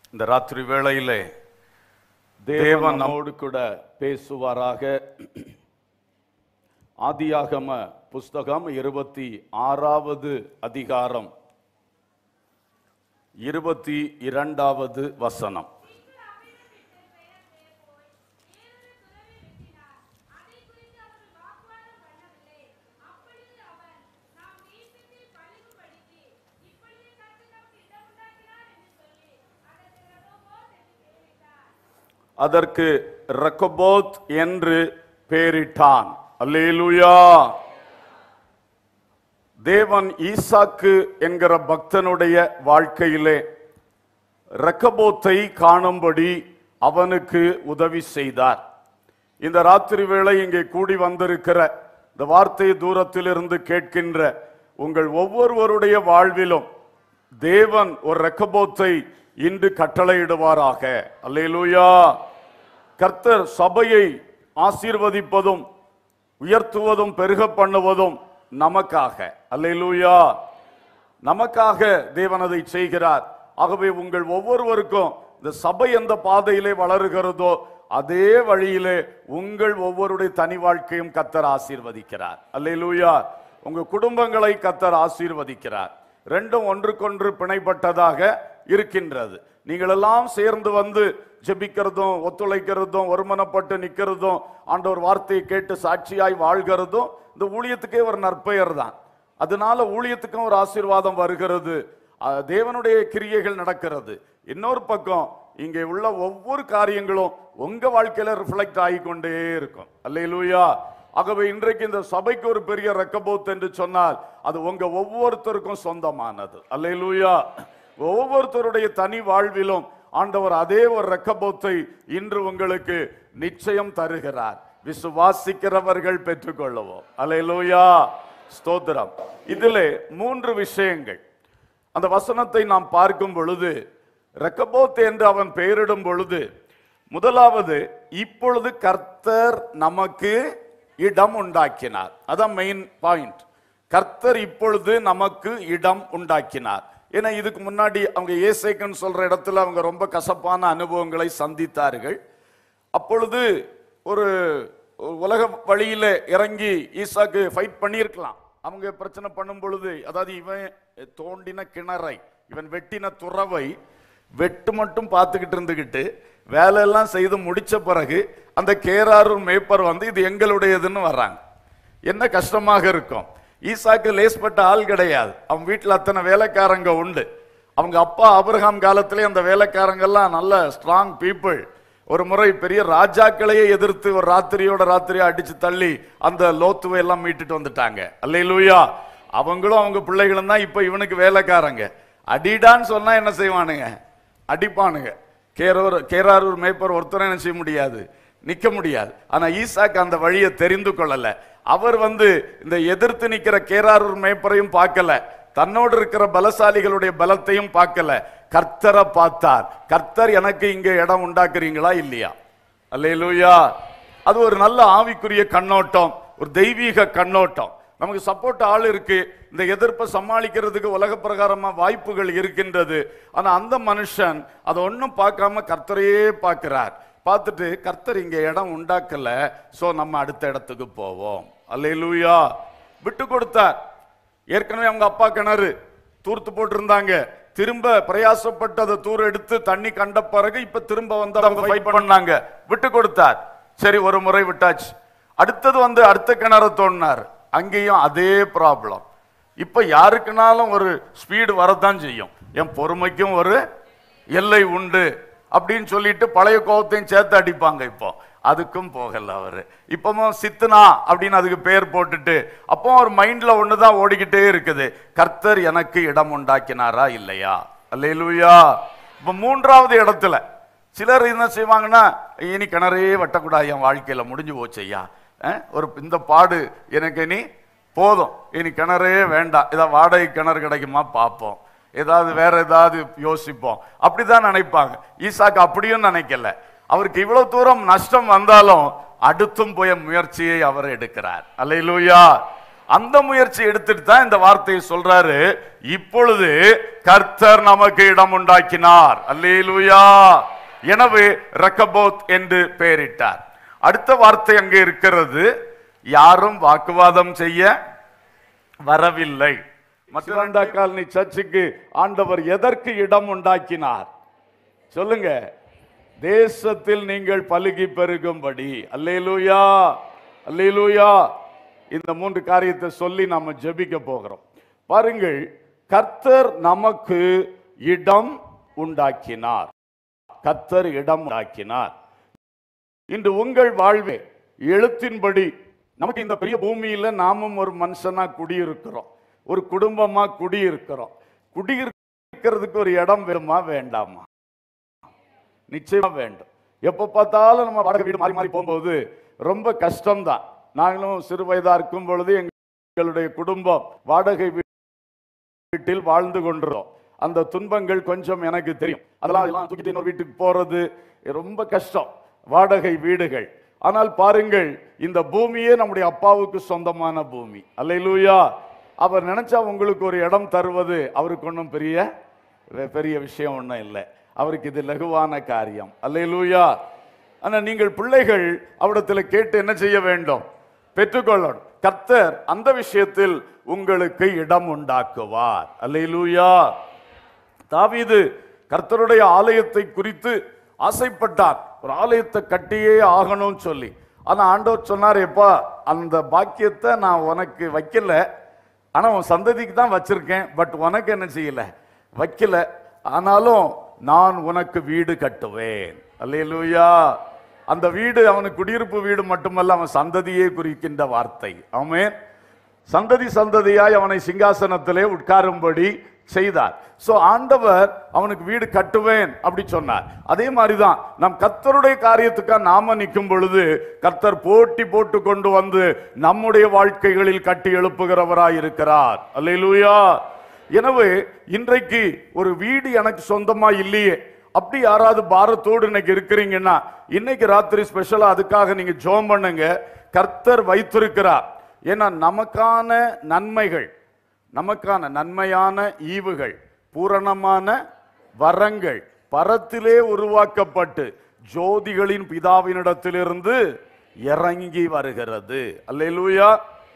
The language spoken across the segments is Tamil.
இந்த ராத்திரி வேளையிலே தேவன் நம்மோடு கூட பேசுவாராக ஆதியாகம புஸ்தகம் இருபத்தி ஆறாவது அதிகாரம் இருபத்தி இரண்டாவது வசனம் அதற்கு ரக்கபோத் என்று பெயரிட்டான் அல்லேலூயா தேவன் ஈசாக்கு என்கிற பக்தனுடைய வாழ்க்கையிலே ரக்கபோத்தை காணும்படி அவனுக்கு உதவி செய்தார் இந்த ராத்திரி வேளை இங்கே கூடி வந்திருக்கிற இந்த வார்த்தை தூரத்திலிருந்து கேட்கின்ற உங்கள் ஒவ்வொருவருடைய வாழ்விலும் தேவன் ஒரு ரெக்கபோத்தை இன்று கட்டளையிடுவாராக அல்லேலூயா கர்த்தர் சபையை ஆசீர்வதிப்பதும் உயர்த்துவதும் பெருக பண்ணுவதும் நமக்காக அல்லேலூயா நமக்காக தேவன் அதை செய்கிறார் ஆகவே உங்கள் ஒவ்வொருவருக்கும் இந்த சபை எந்த பாதையிலே வளருகிறதோ அதே வழியிலே உங்கள் ஒவ்வொருடைய தனி வாழ்க்கையும் கத்தர் ஆசீர்வதிக்கிறார் அல்லேலூயா உங்க குடும்பங்களை கத்தர் ஆசீர்வதிக்கிறார் ரெண்டும் ஒன்றுக்கொன்று பிணைப்பட்டதாக இருக்கின்றது நீங்கள் எல்லாம் சேர்ந்து வந்து ஜெபிக்கிறதும் ஒத்துழைக்கிறதும் ஒருமனப்பட்டு நிற்கிறதும் ஆண்டவர் வார்த்தையை கேட்டு சாட்சியாய் வாழ்கிறதும் இந்த ஊழியத்துக்கே ஒரு நற்பெயர் தான் அதனால ஊழியத்துக்கும் ஒரு ஆசீர்வாதம் வருகிறது அஹ் தேவனுடைய கிரியைகள் நடக்கிறது இன்னொரு பக்கம் இங்கே உள்ள ஒவ்வொரு காரியங்களும் உங்க வாழ்க்கையில ரிஃப்ளெக்ட் ஆகிக்கொண்டே இருக்கும் அல்லேலூயா ஆகவே இன்றைக்கு இந்த சபைக்கு ஒரு பெரிய ரெக்கபோத் என்று சொன்னால் அது உங்க ஒவ்வொருத்தருக்கும் சொந்தமானது அல்லேலூயா ஒவ்வொருத்தருடைய தனி வாழ்விலும் ஆண்டவர் அதே ஒரு ரெக்கபோத்தை இன்று உங்களுக்கு நிச்சயம் தருகிறார் விசுவாசிக்கிறவர்கள் பெற்றுக்கொள்ளுவோம் அல்லேலூயா ஸ்தோத்திரம் இதிலே மூன்று விஷயங்கள் அந்த வசனத்தை நாம் பார்க்கும் பொழுது ரெக்கபோத் என்று அவன் பெயரிடும் பொழுது முதலாவது இப்பொழுது கர்த்தர் நமக்கு இடம் உண்டாக்கினார் அதான் மெயின் பாயிண்ட் கர்த்தர் இப்பொழுது நமக்கு இடம் உண்டாக்கினார் ஏன்னா இதுக்கு முன்னாடி அவங்க ஏசைக்குன்னு சொல்ற இடத்துல அவங்க ரொம்ப கசப்பான அனுபவங்களை சந்தித்தார்கள் அப்பொழுது ஒரு உலக வழியில இறங்கி ஈசாக்கு ஃபைட் பண்ணியிருக்கலாம் அவங்க பிரச்சனை பண்ணும் பொழுது அதாவது இவன் தோண்டின கிணறை இவன் வெட்டின துறவை வெட்டு மட்டும் பார்த்துக்கிட்டு இருந்துக்கிட்டு வேலையெல்லாம் செய்து முடிச்ச பிறகு அந்த கேராரூர் மேய்ப்பர் வந்து இது எங்களுடையதுன்னு வர்றாங்க என்ன கஷ்டமாக இருக்கும் ஈசாக்கு லேஸ்பட்ட ஆள் கிடையாது அவன் வீட்டில் அத்தனை வேலைக்காரங்க உண்டு அவங்க அப்பா அபிரகாம் காலத்திலே அந்த வேலைக்காரங்கெல்லாம் நல்ல ஸ்ட்ராங் பீப்புள் ஒரு முறை பெரிய ராஜாக்களையே எதிர்த்து ஒரு ராத்திரியோட ராத்திரியா அடிச்சு தள்ளி அந்த லோத்துவை எல்லாம் மீட்டுட்டு வந்துட்டாங்க அல்லையிலூயா அவங்களும் அவங்க பிள்ளைகளும் தான் இப்ப இவனுக்கு வேலைக்காரங்க அடிடான்னு சொன்னா என்ன செய்வானுங்க அடிப்பானுங்க கேரூர் கேராரூர் மேய்ப்பர் ஒருத்தரும் என்ன செய்ய முடியாது நிக்க முடியாது ஆனா ஈசாக்கு அந்த வழியை தெரிந்து கொள்ளல அவர் வந்து இந்த எதிர்த்து நிக்கிற கேராரூர் மேய்ப்பரையும் பார்க்கல தன்னோடு இருக்கிற பலசாலிகளுடைய பலத்தையும் பார்க்கல கர்த்தரை பார்த்தார் கர்த்தர் எனக்கு இங்க இடம் உண்டாக்குறீங்களா இல்லையா அல்லேலூயா அது ஒரு நல்ல ஆவிக்குரிய கண்ணோட்டம் ஒரு தெய்வீக கண்ணோட்டம் நமக்கு சப்போர்ட் ஆள் இருக்கு இந்த எதிர்ப்பை சமாளிக்கிறதுக்கு உலக பிரகாரமா வாய்ப்புகள் இருக்கின்றது ஆனா அந்த மனுஷன் அதை ஒன்றும் பார்க்காம கர்த்தரையே பார்க்கிறார் பார்த்துட்டு கர்த்தர் இங்க இடம் உண்டாக்கல சோ நம்ம அடுத்த இடத்துக்கு போவோம் அல்லேலூயா விட்டு கொடுத்தார் ஏற்கனவே அவங்க அப்பா கிணறு தூர்த்து போட்டிருந்தாங்க திரும்ப பிரயாசப்பட்டு அதை தூர் எடுத்து தண்ணி கண்ட பிறகு இப்ப திரும்ப வந்து அவங்க ஃபைட் பண்ணாங்க விட்டு கொடுத்தார் சரி ஒரு முறை விட்டாச்சு அடுத்தது வந்து அடுத்த கிணறு தோண்டினார் அங்கேயும் அதே ப்ராப்ளம் இப்ப யாருக்குனாலும் ஒரு ஸ்பீடு வரத்தான் செய்யும் என் பொறுமைக்கும் ஒரு எல்லை உண்டு அப்படின்னு சொல்லிட்டு பழைய கோபத்தையும் சேர்த்து அடிப்பாங்க இப்போ அதுக்கும் போகல அவரு இப்பவும் சித்துனா அப்படின்னு அதுக்கு பேர் போட்டுட்டு அப்போ அவர் மைண்ட்ல ஒண்ணுதான் ஓடிக்கிட்டே இருக்குது கர்த்தர் எனக்கு இடம் உண்டாக்கினாரா இல்லையா அல்லேலூயா இப்ப மூன்றாவது இடத்துல சிலர் என்ன செய்வாங்கன்னா இனி கிணறே வெட்டக்கூடாது என் வாழ்க்கையில முடிஞ்சு போச்சு ஐயா அஹ், ஒரு இந்த பாடு எனக்கு இனி போதும் இனி கிணறே வேண்டாம் ஏதாவது வாடகை கிணறு கிடைக்குமா பார்ப்போம் ஏதாவது வேற ஏதாவது யோசிப்போம் அப்படிதான் நினைப்பாங்க ஈசாக்கு அப்படியும் நினைக்கல அவருக்கு இவ்வளவு தூரம் நஷ்டம் வந்தாலும் அடுத்தும் போய் முயற்சியை அவர் எடுக்கிறார் அல்லேலூயா அந்த முயற்சி எடுத்துட்டு தான் இந்த வார்த்தையை சொல்றாரு இப்பொழுது கர்த்தர் நமக்கு இடம் உண்டாக்கினார் அல்லேலூயா எனவே ரக்கபோத் என்று பெயரிட்டார் அடுத்த வார்த்தை அங்கே இருக்கிறது யாரும் வாக்குவாதம் செய்ய வரவில்லை மத்தியாண்டா காலனி சர்ச்சுக்கு ஆண்டவர் எதற்கு இடம் உண்டாக்கினார் சொல்லுங்க தேசத்தில் நீங்கள் பலுகி பெருகும்படி அல்லேலூயா அல்லேலூயா இந்த மூன்று காரியத்தை சொல்லி நாம ஜெபிக்க போகிறோம் பாருங்கள் கர்த்தர் நமக்கு இடம் உண்டாக்கினார் கர்த்தர் இடம் உண்டாக்கினார் இன்று உங்கள் வாழ்வே எழுத்தின்படி நமக்கு இந்த பெரிய பூமியில நாமும் ஒரு மனுஷனா குடியிருக்கிறோம் ஒரு குடும்பமா குடியிருக்கிறோம் குடியிருக்கிறதுக்கு ஒரு இடம் வேணுமா வேண்டாமா நிச்சயமா வேண்டும் எப்ப பார்த்தாலும் நம்ம வாடகை வீடு மாறி மாறி போகும்போது ரொம்ப கஷ்டம்தான் நாங்களும் சிறு வயதா இருக்கும் பொழுது எங்களுடைய குடும்பம் வாடகை வீ- வீட்டில் வாழ்ந்து கொண்டிருந்தோம் அந்த துன்பங்கள் கொஞ்சம் எனக்கு தெரியும் அதெல்லாம் எல்லாம் தூக்கிட்டு இன்னொரு வீட்டுக்கு போறது ரொம்ப கஷ்டம் வாடகை வீடுகள் ஆனால் பாருங்கள் இந்த பூமியே நம்முடைய அப்பாவுக்கு சொந்தமான பூமி அல்லேலூயா அவர் நினைச்சா உங்களுக்கு ஒரு இடம் தருவது அவருக்கு ஒன்றும் பெரிய வெ- பெரிய விஷயம் ஒன்றும் இல்லை அவருக்கு இது லகுவான காரியம் அல்லேலூயா ஆனா நீங்கள் பிள்ளைகள் அவரிடத்தில் கேட்டு என்ன செய்ய வேண்டும் பெற்றுக்கொள்ளணும் கர்த்தர் அந்த விஷயத்தில் உங்களுக்கு இடம் உண்டாக்குவார் அல்லேலூயா தாவீது கர்த்தருடைய ஆலயத்தை குறித்து ஆசைப்பட்டார் ஒரு ஆலயத்தை கட்டியே ஆகணும்னு சொல்லி ஆனா ஆண்டவர் சொன்னார் எப்பா அந்த பாக்கியத்தை நான் உனக்கு வைக்கல ஆனா உன் சந்ததிக்கு தான் வச்சிருக்கேன் பட் உனக்கு என்ன செய்யல வைக்கல ஆனாலும் நான் உனக்கு வீடு கட்டுவேன் அல்லேலூயா அந்த வீடு அவனுக்கு குடியிருப்பு வீடு மட்டுமல்ல அவன் சந்ததியே குறிக்கின்ற வார்த்தை ஆமென் சந்ததி சந்ததியாய் அவனை சிங்காசனத்திலே உட்காரும்படி செய்தார் சோ ஆண்டவர் அவனுக்கு வீடு கட்டுவேன் அப்படி சொன்னார் அதே மாதிரிதான் நம் கர்த்தருடைய காரியத்துக்காக நாம நிற்கும் பொழுது கர்த்தர் போட்டி போட்டு கொண்டு வந்து நம்முடைய வாழ்க்கைகளில் கட்டி எழுப்புகிறவராய் இருக்கிறார் அல்லேலூயா எனவே இன்றைக்கு ஒரு வீடு எனக்கு சொந்தமா இல்லையே அப்படி யாராவது பாரத்தோடு இன்னைக்கு இருக்கிறீங்கன்னா இன்னைக்கு ராத்திரி ஸ்பெஷலா அதுக்காக நீங்க ஜோம் பண்ணுங்க கர்த்தர் வைத்திருக்கிறார் ஏன்னா நமக்கான நன்மைகள் நமக்கான நன்மையான ஈவுகள் பூரணமான வரங்கள் பரத்திலே உருவாக்கப்பட்டு ஜோதிகளின் பிதாவினிடத்திலிருந்து இறங்கி வருகிறது அல்லேலூயா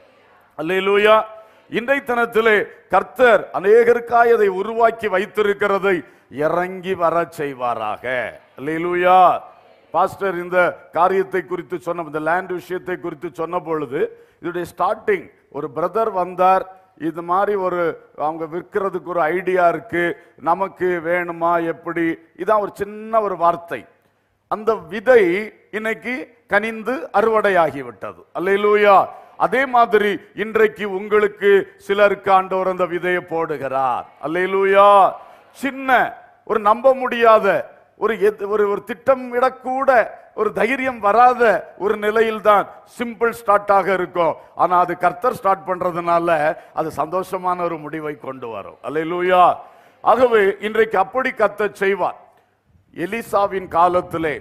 அல்லேலூயா இன்றை தினத்திலே கர்த்தர் அநேகருக்காய் அதை உருவாக்கி வைத்திருக்கிறதை இறங்கி வர செய்வாராக அல்லேலூயா பாஸ்டர் இந்த காரியத்தை குறித்து சொன்ன இந்த லேண்ட் விஷயத்தை குறித்து சொன்ன பொழுது இதோடைய ஸ்டார்டிங் ஒரு பிரதர் வந்தார் இது மாதிரி ஒரு அவங்க விற்கிறதுக்கு ஒரு ஐடியா இருக்கு நமக்கு வேணுமா எப்படி இதான் ஒரு சின்ன ஒரு வார்த்தை அந்த விதை இன்னைக்கு கனிந்து அறுவடையாகி விட்டது அல்லேலூயா அதே மாதிரி இன்றைக்கு உங்களுக்கு சிலருக்கு ஆண்டவர் அந்த விதையை போடுகிறார் அல்லேலூயா சின்ன ஒரு நம்ப முடியாத ஒரு எத்- ஒரு ஒரு திட்டம் விடக்கூட ஒரு தைரியம் வராத ஒரு நிலையில் தான் சிம்பிள் ஸ்டார்ட்டாக இருக்கும் ஆனா அது கர்த்தர் ஸ்டார்ட் பண்றதுனால அது சந்தோஷமான ஒரு முடிவை கொண்டு வரும் அல்லேலூயா ஆகவே இன்றைக்கு அப்படி கர்த்தர் செய்வார் எலிசாவின் காலத்திலே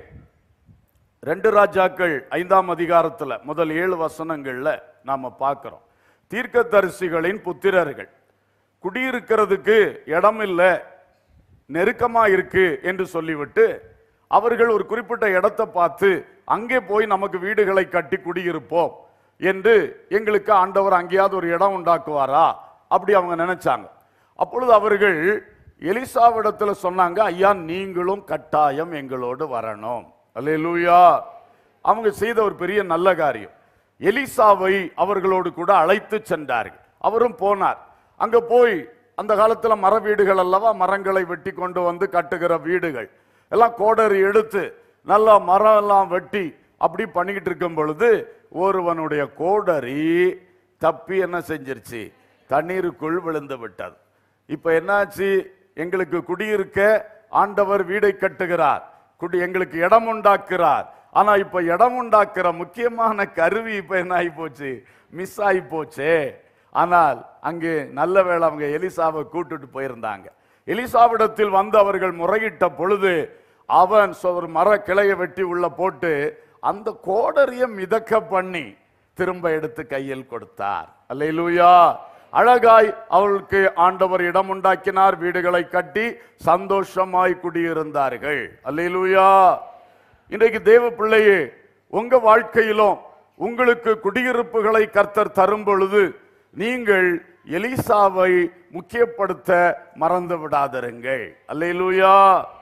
ரெண்டு ராஜாக்கள் ஐந்தாம் அதிகாரத்துல முதல் ஏழு வசனங்கள்ல நாம பார்க்கிறோம் தீர்க்கதரிசிகளின் புத்திரர்கள் குடியிருக்கிறதுக்கு இடம் இல்லை நெருக்கமா இருக்கு என்று சொல்லிவிட்டு அவர்கள் ஒரு குறிப்பிட்ட இடத்தை பார்த்து அங்கே போய் நமக்கு வீடுகளை கட்டி குடியிருப்போம் என்று எங்களுக்கு ஆண்டவர் அங்கேயாவது ஒரு இடம் உண்டாக்குவாரா அப்படி அவங்க நினைச்சாங்க அப்பொழுது அவர்கள் எலிசாவிடத்துல சொன்னாங்க ஐயா நீங்களும் கட்டாயம் எங்களோடு வரணும் அல்லேலூயா அவங்க செய்த ஒரு பெரிய நல்ல காரியம் எலிசாவை அவர்களோடு கூட அழைத்து சென்றார்கள் அவரும் போனார் அங்க போய் அந்த காலத்துல மர வீடுகள் அல்லவா மரங்களை வெட்டி கொண்டு வந்து கட்டுகிற வீடுகள் எல்லாம் கோடரி எடுத்து நல்லா மரம் எல்லாம் வெட்டி அப்படி பண்ணிக்கிட்டு இருக்கும் பொழுது ஒருவனுடைய கோடரி தப்பி என்ன செஞ்சிருச்சு தண்ணீருக்குள் விழுந்து விட்டது இப்ப என்னாச்சு எங்களுக்கு குடியிருக்க ஆண்டவர் வீடை கட்டுகிறார் குடி எங்களுக்கு இடம் உண்டாக்குறார் ஆனா இப்ப இடம் உண்டாக்குற முக்கியமான கருவி இப்ப என்ன ஆகி போச்சு மிஸ் ஆகி போச்சே ஆனால் அங்கே நல்ல வேளை அவங்க எலிசாவை கூட்டிட்டு போயிருந்தாங்க எலிசாவிடத்தில் வந்து அவர்கள் முறையிட்ட பொழுது அவன் சொ- ஒரு மர கிளையை வெட்டி உள்ள போட்டு அந்த கோடரிய மிதக்க பண்ணி திரும்ப எடுத்து கையில் கொடுத்தார் அல்லேலூயா அழகாய் அவளுக்கு ஆண்டவர் இடம் உண்டாக்கினார் வீடுகளை கட்டி சந்தோஷமாய் குடியிருந்தார்கள் அல்லேலூயா இன்றைக்கு தேவ பிள்ளையே உங்க வாழ்க்கையிலும் உங்களுக்கு குடியிருப்புகளை கர்த்தர் தரும் பொழுது நீங்கள் எலிசாவை முக்கியப்படுத்த மறந்து விடாதிருங்கள் அல்லேலூயா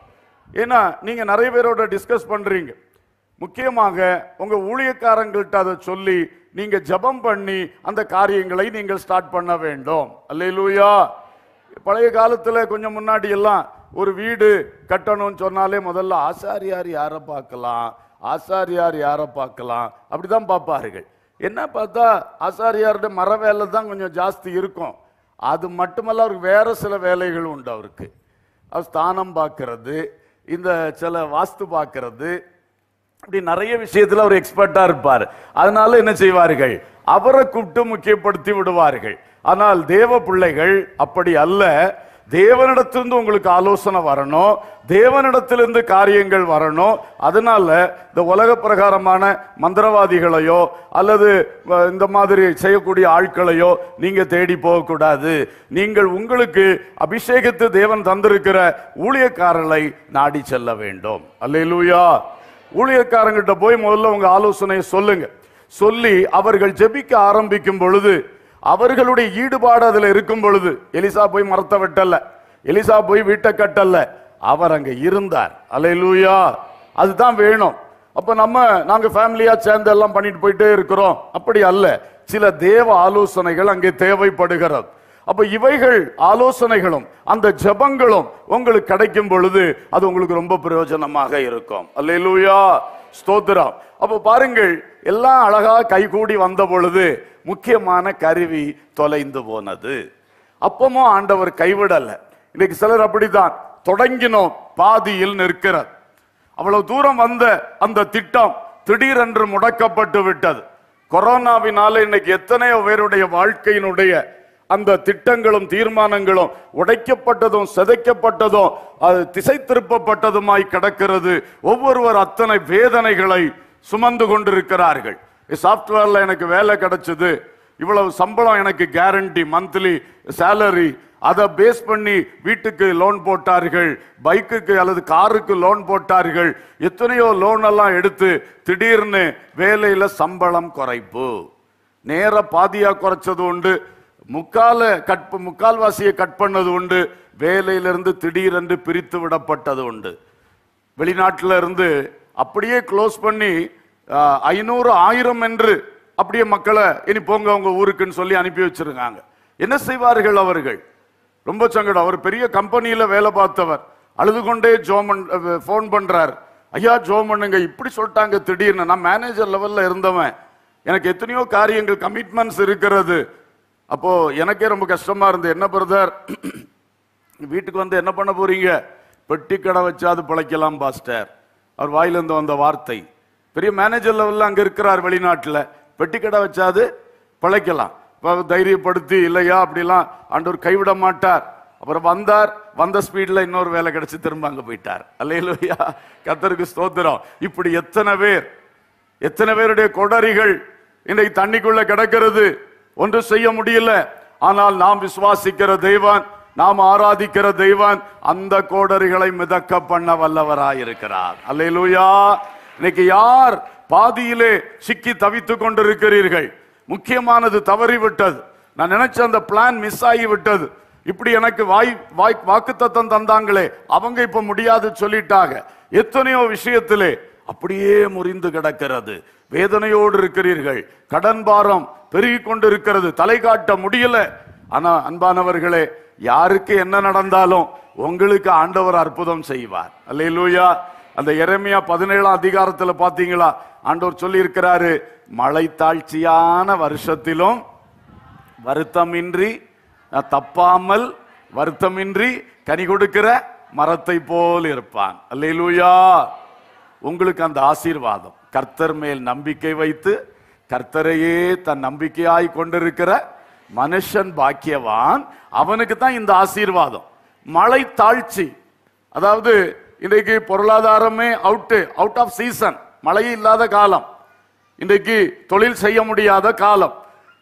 ஏன்னா நீங்க நிறைய பேரோட டிஸ்கஸ் பண்றீங்க முக்கியமாக உங்க ஊழியக்காரங்கள்ட்ட அதை சொல்லி நீங்க ஜெபம் பண்ணி அந்த காரியங்களை நீங்கள் ஸ்டார்ட் பண்ண வேண்டும் அல்லேலூயா பழைய காலத்துல கொஞ்சம் முன்னாடி எல்லாம் ஒரு வீடு கட்டணும்னு சொன்னாலே முதல்ல ஆசாரியார் யாரை பார்க்கலாம் ஆசாரியார் யாரை பார்க்கலாம் அப்படிதான் பார்ப்பார்கள் என்ன பார்த்தா ஆசாரியாரோட மர வேலை தான் கொஞ்சம் ஜாஸ்தி இருக்கும் அது மட்டுமல்ல அவருக்கு வேற சில வேலைகள் உண்டு அவருக்கு அவர் ஸ்தானம் பார்க்கறது இந்த சில வாஸ்து பார்க்கறது அப்படி நிறைய விஷயத்துல அவர் எக்ஸ்பர்ட்டா இருப்பார் அதனால என்ன செய்வார்கள் அவரை கூப்பிட்டு முக்கியப்படுத்தி விடுவார்கள் ஆனால் தேவ பிள்ளைகள் அப்படி அல்ல தேவனிடத்திலிருந்து உங்களுக்கு ஆலோசனை வரணும் தேவனிடத்திலிருந்து காரியங்கள் வரணும் அதனால இந்த உலக பிரகாரமான மந்திரவாதிகளையோ அல்லது அஹ், இந்த மாதிரி செய்யக்கூடிய ஆட்களையோ நீங்க தேடி போகக்கூடாது நீங்கள் உங்களுக்கு அபிஷேகத்து தேவன் தந்திருக்கிற ஊழியக்காரர்களை நாடி செல்ல வேண்டும் அல்லேலூயா ஊழியக்காரங்கிட்ட போய் முதல்ல உங்க ஆலோசனையை சொல்லுங்க சொல்லி அவர்கள் ஜெபிக்க ஆரம்பிக்கும் பொழுது அவர்களுடைய ஈடுபாடு அதுல இருக்கும் பொழுது எலிசா போய் மரத்தை வெட்டல்ல எலிசா போய் வீட்டை கட்டல்ல அவர் அங்க இருந்தார் அல்லேலூயா அதுதான் வேணும் அப்ப நம்ம நாங்க ஃபேமிலியா சேர்ந்து எல்லாம் பண்ணிட்டு போயிட்டே இருக்கிறோம் அப்படி அல்ல சில தேவ ஆலோசனைகள் அங்கே தேவைப்படுகிறது அப்ப இவைகள் ஆலோசனைகளும் அந்த ஜெபங்களும் உங்களுக்கு கிடைக்கும் பொழுது அது உங்களுக்கு ரொம்ப பிரயோஜனமாக இருக்கும் அல்லேலூயா ஸ்தோத்திரம் அப்ப பாருங்கள் எல்லாம் அழகா கைகூடி வந்த பொழுது முக்கியமான கருவி தொலைந்து போனது அப்பமும் ஆண்டவர் கைவிடல இன்னைக்கு சிலர் அப்படித்தான் தொடங்கினோம் பாதியில் நிற்கிறது அவ்வளவு தூரம் வந்த அந்த திட்டம் திடீரென்று முடக்கப்பட்டு விட்டது கொரோனாவினால இன்னைக்கு எத்தனையோ பேருடைய வாழ்க்கையினுடைய அந்த திட்டங்களும் தீர்மானங்களும் உடைக்கப்பட்டதும் சிதைக்கப்பட்டதும் அது திசை திருப்பப்பட்டதுமாய் கிடக்கிறது ஒவ்வொருவர் அத்தனை வேதனைகளை சுமந்து கொண்டிருக்கிறார்கள் சாஃப்ட்வேர்ல எனக்கு வேலை கிடைச்சது இவ்வளவு சம்பளம் எனக்கு கேரண்டி மந்த்லி சேலரி அதை பேஸ் பண்ணி வீட்டுக்கு லோன் போட்டார்கள் பைக்குக்கு அல்லது காருக்கு லோன் போட்டார்கள் எத்தனையோ லோன் எல்லாம் எடுத்து திடீர்னு வேலையில சம்பளம் குறைப்பு நேர பாதியா குறைச்சது உண்டு முக்கால கட் முக்கால்வாசியை கட் பண்ணது உண்டு வேலையிலிருந்து திடீரென்று பிரித்து விடப்பட்டது உண்டு வெளிநாட்டில இருந்து அப்படியே க்ளோஸ் பண்ணி ஆஹ், ஐநூறு ஆயிரம் என்று அப்படியே மக்களை இனி போங்க உங்க ஊருக்குன்னு சொல்லி அனுப்பி வச்சிருக்காங்க என்ன செய்வார்கள் அவர்கள் ரொம்ப சங்கடம் அவர் பெரிய கம்பெனியில வேலை பார்த்தவர் அழுது கொண்டே ஜோமன் ஃபோன் பண்றார் ஐயா ஜோம் பண்ணுங்க இப்படி சொல்லிட்டாங்க திடீர்னு நான் மேனேஜர் லெவல்ல இருந்தவன் எனக்கு எத்தனையோ காரியங்கள் கமிட்மெண்ட்ஸ் இருக்கிறது அப்போ எனக்கே ரொம்ப கஷ்டமா இருந்து என்ன பிரதர் வீட்டுக்கு வந்து என்ன பண்ண போறீங்க பெட்டி கடை வச்சாது பிழைக்கலாம் பாஸ்டர் அவர் வாயிலிருந்து வந்த வார்த்தை பெரிய மேனேஜர் லெவல்ல அங்க இருக்கிறார் வெளிநாட்டுல பெட்டி கடை வச்சாது பிழைக்கலாம் இப்ப தைரியப்படுத்தி இல்லையா அப்படிலாம் ஆண்டவர் கைவிட மாட்டார் அப்புறம் வந்தார் வந்த ஸ்பீட்ல இன்னொரு வேலை கிடைச்சு திரும்ப அங்க போயிட்டார் அல்லையிலோயா கத்தருக்கு ஸ்தோத்திரம் இப்படி எத்தனை பேர் எத்தனை பேருடைய கொடரிகள் இன்றைக்கு தண்ணிக்குள்ள கிடக்கிறது ஒன்று செய்ய முடியல ஆனால் நாம் விசுவாசிக்கிற தெய்வன் நாம் ஆராதிக்கிற தெய்வன் அந்த கோடரிகளை மிதக்க பண்ண வல்லவராயிருக்கிறார் அல்லேலூயா இன்னைக்கு யார் பாதியிலே சிக்கி தவித்துக் கொண்டிருக்கிறீர்கள் முக்கியமானது தவறிவிட்டது நான் நினைச்ச அந்த பிளான் மிஸ் ஆகி விட்டது இப்படி எனக்கு வாய் வாய் வாக்குத்தத்தம் தந்தாங்களே அவங்க இப்ப முடியாது சொல்லிட்டாங்க எத்தனையோ விஷயத்திலே அப்படியே முறிந்து கிடக்கிறது வேதனையோடு இருக்கிறீர்கள் கடன் பாரம் பெருகி கொண்டிருக்கிறது தலை காட்ட முடியல ஆனா அன்பானவர்களே யாருக்கு என்ன நடந்தாலும் உங்களுக்கு ஆண்டவர் அற்புதம் செய்வார் அல்லேலூயா அந்த எரேமியா பதினேழாம் அதிகாரத்துல பாத்தீங்களா ஆண்டவர் சொல்லி இருக்கிறாரு மழை தாழ்ச்சியான வருஷத்திலும் வருத்தமின்றி அஹ், தப்பாமல் வருத்தமின்றி கனி கொடுக்கிற மரத்தை போல் இருப்பான் அல்லேலூயா உங்களுக்கு அந்த ஆசீர்வாதம் கர்த்தர் மேல் நம்பிக்கை வைத்து கர்த்தரையே தன் நம்பிக்கையாய் கொண்டிருக்கிற மனுஷன் பாக்கியவான் அவனுக்கு தான் இந்த ஆசீர்வாதம் மழை தாழ்ச்சி அதாவது இன்றைக்கு பொருளாதாரமே அவுட்டு அவுட் ஆஃப் சீசன் மழை இல்லாத காலம் இன்றைக்கு தொழில் செய்ய முடியாத காலம்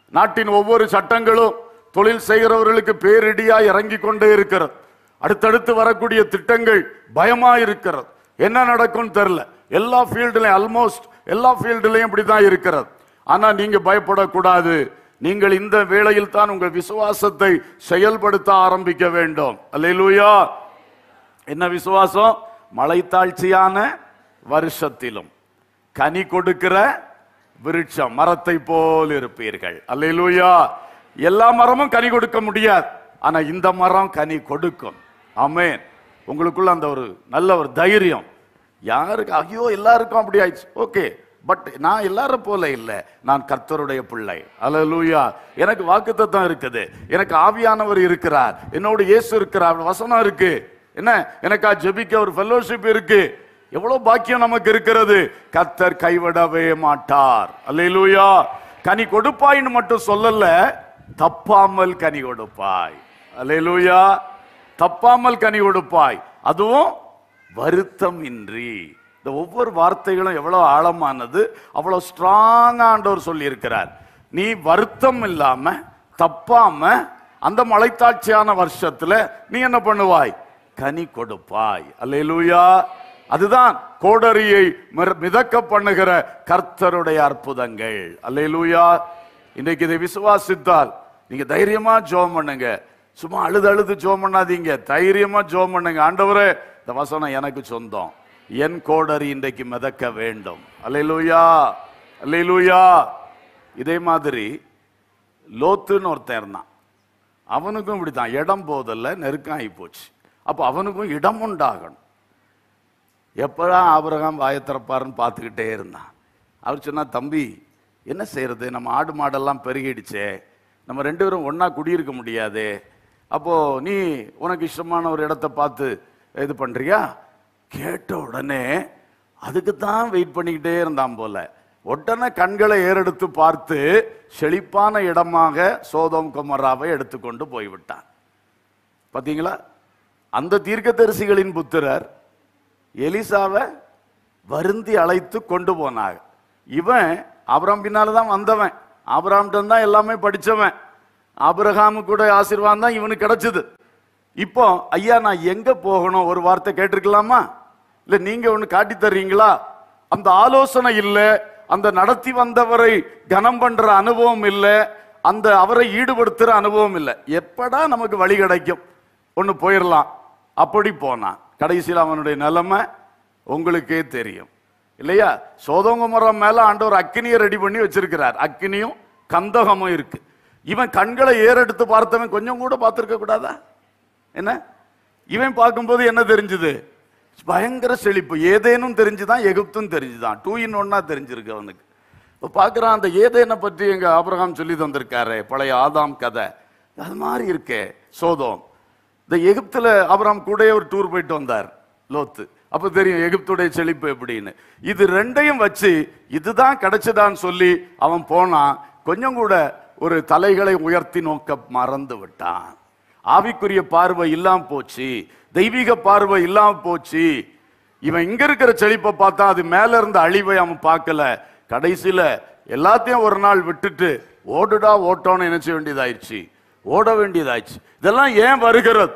நாட்டின் ஒவ்வொரு சட்டங்களும் தொழில் செய்கிறவர்களுக்கு பேரிடியா இறங்கி கொண்டே இருக்கிறது அடுத்தடுத்து வரக்கூடிய திட்டங்கள் பயமா இருக்கிறது என்ன நடக்கும்னு தெரியல எல்லா ஃபீல்டுலையும் ஆல்மோஸ்ட் எல்லா ஃபீல்டுலையும் இப்படிதான் இருக்கிறது ஆனா நீங்க பயப்படக்கூடாது நீங்கள் இந்த வேளையில் தான் உங்கள் விசுவாசத்தை செயல்படுத்த ஆரம்பிக்க வேண்டும் அல்லேலூயா என்ன விசுவாசம் மலைத்தாழ்ச்சியான வருஷத்திலும் கனி கொடுக்கிற விருட்சம் மரத்தை போல் இருப்பீர்கள் அல்லேலூயா எல்லா மரமும் கனி கொடுக்க முடியாது ஆனா இந்த மரம் கனி கொடுக்கும் ஆமென் உங்களுக்குள்ள அந்த ஒரு நல்ல ஒரு தைரியம் யாருக்கு ஐயோ எல்லாருக்கும் அப்படி ஆயிடுச்சு ஓகே பட் நான் எல்லாரும் போல இல்லை நான் கர்த்தருடைய பிள்ளை அல்லேலூயா எனக்கு வாக்குத்தத்தம் இருக்குது எனக்கு ஆவியானவர் இருக்கிறார் என்னோட இயேசு இருக்கிறார் வசனம் இருக்கு என்ன எனக்கா ஜெபிக்க ஒரு ஃபெல்லோஷிப் இருக்கு எவ்வளவு பாக்கியம் நமக்கு இருக்கிறது கர்த்தர் கைவிடவே மாட்டார் அல்லேலூயா கனி கொடுப்பாய்ன்னு மட்டும் சொல்லல தப்பாமல் கனி கொடுப்பாய் அல்லேலூயா தப்பாமல் கனி கொடுப்பாய் அதுவும் வருத்தம் இன்றி இந்த ஒவ்வொரு வார்த்தைகளும் எவ்வளவு ஆழமானது அவ்வளவு ஸ்ட்ராங்கா ஆண்டவர் சொல்லி இருக்கிறார் நீ வருத்தம் இல்லாம தப்பாம அந்த மலைத்தாட்சியான வருஷத்துல நீ என்ன பண்ணுவாய் கனி கொடுப்பாய் அல்லேலூயா அதுதான் கோடரியை மிர- மிதக்க பண்ணுகிற கர்த்தருடைய அற்புதங்கள் அல்லேலூயா இன்னைக்கு இதை விசுவாசித்தால் நீங்க தைரியமா ஜோம் பண்ணுங்க சும்மா அழுது அழுது ஜோம் பண்ணாதீங்க தைரியமா ஜோம் பண்ணுங்க ஆண்டவரே இந்த வசனம் எனக்கு சொந்தம் என் கோடரி இன்றைக்கு மிதக்க வேண்டும் அல்லேலூயா அல்லேலூயா இதே மாதிரி லோத்துன்னு ஒருத்தன் இருந்தான் அவனுக்கும் இப்படித்தான் இடம் போதல்ல நெருக்கம் ஆகி போச்சு அப்போ அவனுக்கும் இடம் உண்டாகணும் எப்பதான் ஆபிரகாம் வாயை திறப்பாருன்னு பார்த்துக்கிட்டே இருந்தான் அவர் சொன்னா தம்பி என்ன செய்யறது நம்ம ஆடு மாடெல்லாம் பெருகிடுச்சே நம்ம ரெண்டு பேரும் ஒண்ணா குடியிருக்க முடியாது அப்போ நீ உனக்கு இஷ்டமான ஒரு இடத்த பார்த்து இது பண்றியா கேட்ட உடனே அதுக்கு தான் வெயிட் பண்ணிக்கிட்டே இருந்தான் போல உடனே கண்களை ஏறெடுத்து பார்த்து செழிப்பான இடமாக சோதோம் குமராவை எடுத்துக்கொண்டு போய்விட்டான் பாத்தீங்களா அந்த தீர்க்கதரிசிகளின் புத்திரர் எலிசாவை வருந்தி அழைத்து கொண்டு போனாங்க இவன் ஆபிரகாம் பின்னால தான் வந்தவன் ஆபிரகாம்கிட்ட தான் எல்லாமே படிச்சவன் ஆபிரகாமு கூட ஆசீர்வாதம் தான் இவனுக்கு கிடைச்சது இப்போ ஐயா நான் எங்க போகணும் ஒரு வார்த்தை கேட்டிருக்கலாமா இல்ல நீங்க ஒண்ணு காட்டி தர்றீங்களா அந்த ஆலோசனை இல்ல அந்த நடத்தி வந்தவரை கனம் பண்ற அனுபவம் இல்ல அந்த அவரை ஈடுபடுத்துற அனுபவம் இல்ல எப்படா நமக்கு வழி கிடைக்கும் ஒண்ணு போயிடலாம் அப்படி போனான் கடைசியில் அவனுடைய நிலைமை உங்களுக்கே தெரியும் இல்லையா சோதோங்கமரம் மேல ஆண்டவர் அக்கினியை ரெடி பண்ணி வச்சிருக்கிறார் அக்கினியும் கந்தகமும் இருக்கு இவன் கண்களை ஏறெடுத்து பார்த்தவன் கொஞ்சம் கூட பார்த்திருக்க கூடாதா என்ன இவன் பார்க்கும்போது என்ன தெரிஞ்சது பயங்கர செழிப்பு ஏதேனும் தெரிஞ்சுதான் எகிப்தும் தெரிஞ்சுதான் டூ இன் ஒன்னா தெரிஞ்சிருக்கு அவனுக்கு இப்போ பார்க்குறான் அந்த ஏதேனை பற்றி எங்க ஆபிரகாம் சொல்லி தந்திருக்காரு பழைய ஆதாம் கதை அது மாதிரி இருக்கே சோதோம் இந்த எகிப்துல ஆபிரகாம் கூடயே ஒரு டூர் போயிட்டு வந்தார் லோத்து அப்ப தெரியும் எகிப்துடைய செழிப்பு எப்படின்னு இது ரெண்டையும் வச்சு இதுதான் கிடைச்சதான்னு சொல்லி அவன் போனான் கொஞ்சம் கூட ஒரு தலைகளை உயர்த்தி நோக்க மறந்து விட்டான் ஆவிக்குரிய பார்வை இல்லாம போச்சு தெய்வீக பார்வை இல்லாம போச்சு இவன் இங்க இருக்கிற செழிப்பை பார்த்தா அது மேல இருந்த அழிவை அவன் பார்க்கல கடைசியில எல்லாத்தையும் ஒரு நாள் விட்டுட்டு ஓடுடா ஓட்டோன்னு நினைச்ச வேண்டியதாயிருச்சு ஓட வேண்டியதாயிடுச்சு இதெல்லாம் ஏன் வருகிறது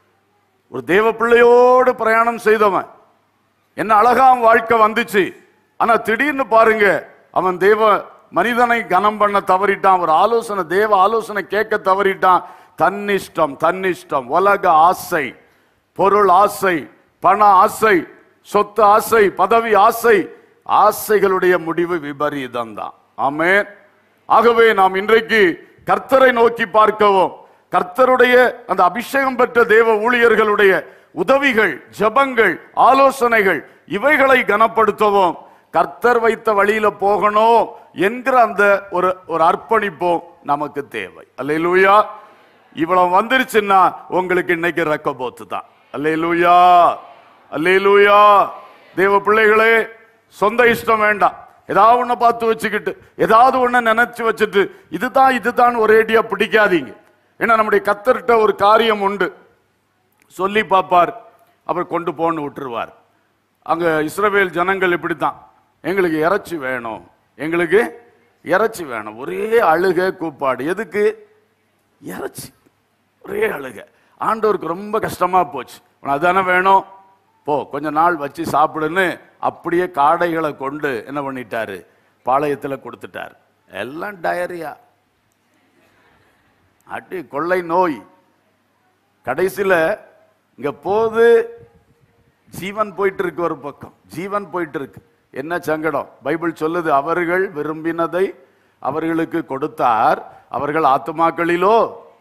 ஒரு தேவ பிள்ளையோடு பிரயாணம் செய்தவன் என்ன அழகா அவன் வாழ்க்கை வந்துச்சு ஆனா திடீர்னு பாருங்க அவன் தேவ மனிதனை கனம் பண்ண தவறிட்டான் ஒரு ஆலோசனை தேவ ஆலோசனை கேட்க தவறிட்டான் தன்னிஷ்டம் தன்னிஷ்டம் உலக ஆசை பொருள் ஆசை பண ஆசை சொத்து ஆசை பதவி ஆசை ஆசைகளுடைய முடிவு விபரீதம் தான் ஆமென் ஆகவே நாம் இன்றைக்கு கர்த்தரை நோக்கி பார்க்கவும் கர்த்தருடைய அந்த அபிஷேகம் பெற்ற தேவ ஊழியர்களுடைய உதவிகள் ஜெபங்கள் ஆலோசனைகள் இவைகளை கனப்படுத்தவும் கர்த்தர் வைத்த வழியில போகணும் என்கிற அந்த ஒரு ஒரு அர்ப்பணிப்பும் நமக்கு தேவை அல்லேலூயா இவ்வளவு வந்துருச்சுன்னா உங்களுக்கு இன்னைக்கு ரெக்கபோத்து தான் அல்லேலூயா அல்லேலூயா தேவ பிள்ளைகளே சொந்த இஷ்டம் வேண்டாம் ஏதாவது ஒண்ண பார்த்து வச்சுக்கிட்டு ஏதாவது ஒண்ண நினைச்சு வச்சுட்டு இதுதான் இதுதான் ஒரேடியா பிடிக்காதீங்க ஏன்னா நம்முடைய கத்தர்கிட்ட ஒரு காரியம் உண்டு சொல்லி பார்ப்பார் அப்புறம் கொண்டு போன்னு விட்டுருவார் அங்க இஸ்ரவேல் ஜனங்கள் இப்படித்தான் எங்களுக்கு இறைச்சி வேணும் எங்களுக்கு இறைச்சி வேணும் ஒரே அழுக கூப்பாடு எதுக்கு இறைச்சி ஒரே அழுக ஆண்டவருக்கு ரொம்ப கஷ்டமா போச்சு உனக்கு அதானே வேணும் போ கொஞ்ச நாள் வச்சு சாப்பிடுன்னு அப்படியே காடைகளை கொண்டு என்ன பண்ணிட்டாரு பாளையத்துல கொடுத்துட்டாரு எல்லாம் டயரியா அடி கொள்ளை நோய் கடைசியில இங்க போது ஜீவன் போயிட்டு இருக்கு ஒரு பக்கம் ஜீவன் போயிட்டு இருக்கு என்ன சங்கடம் பைபிள் சொல்லுது அவர்கள் விரும்பினதை அவர்களுக்கு கொடுத்தார் அவர்கள் ஆத்துமாக்களிலோ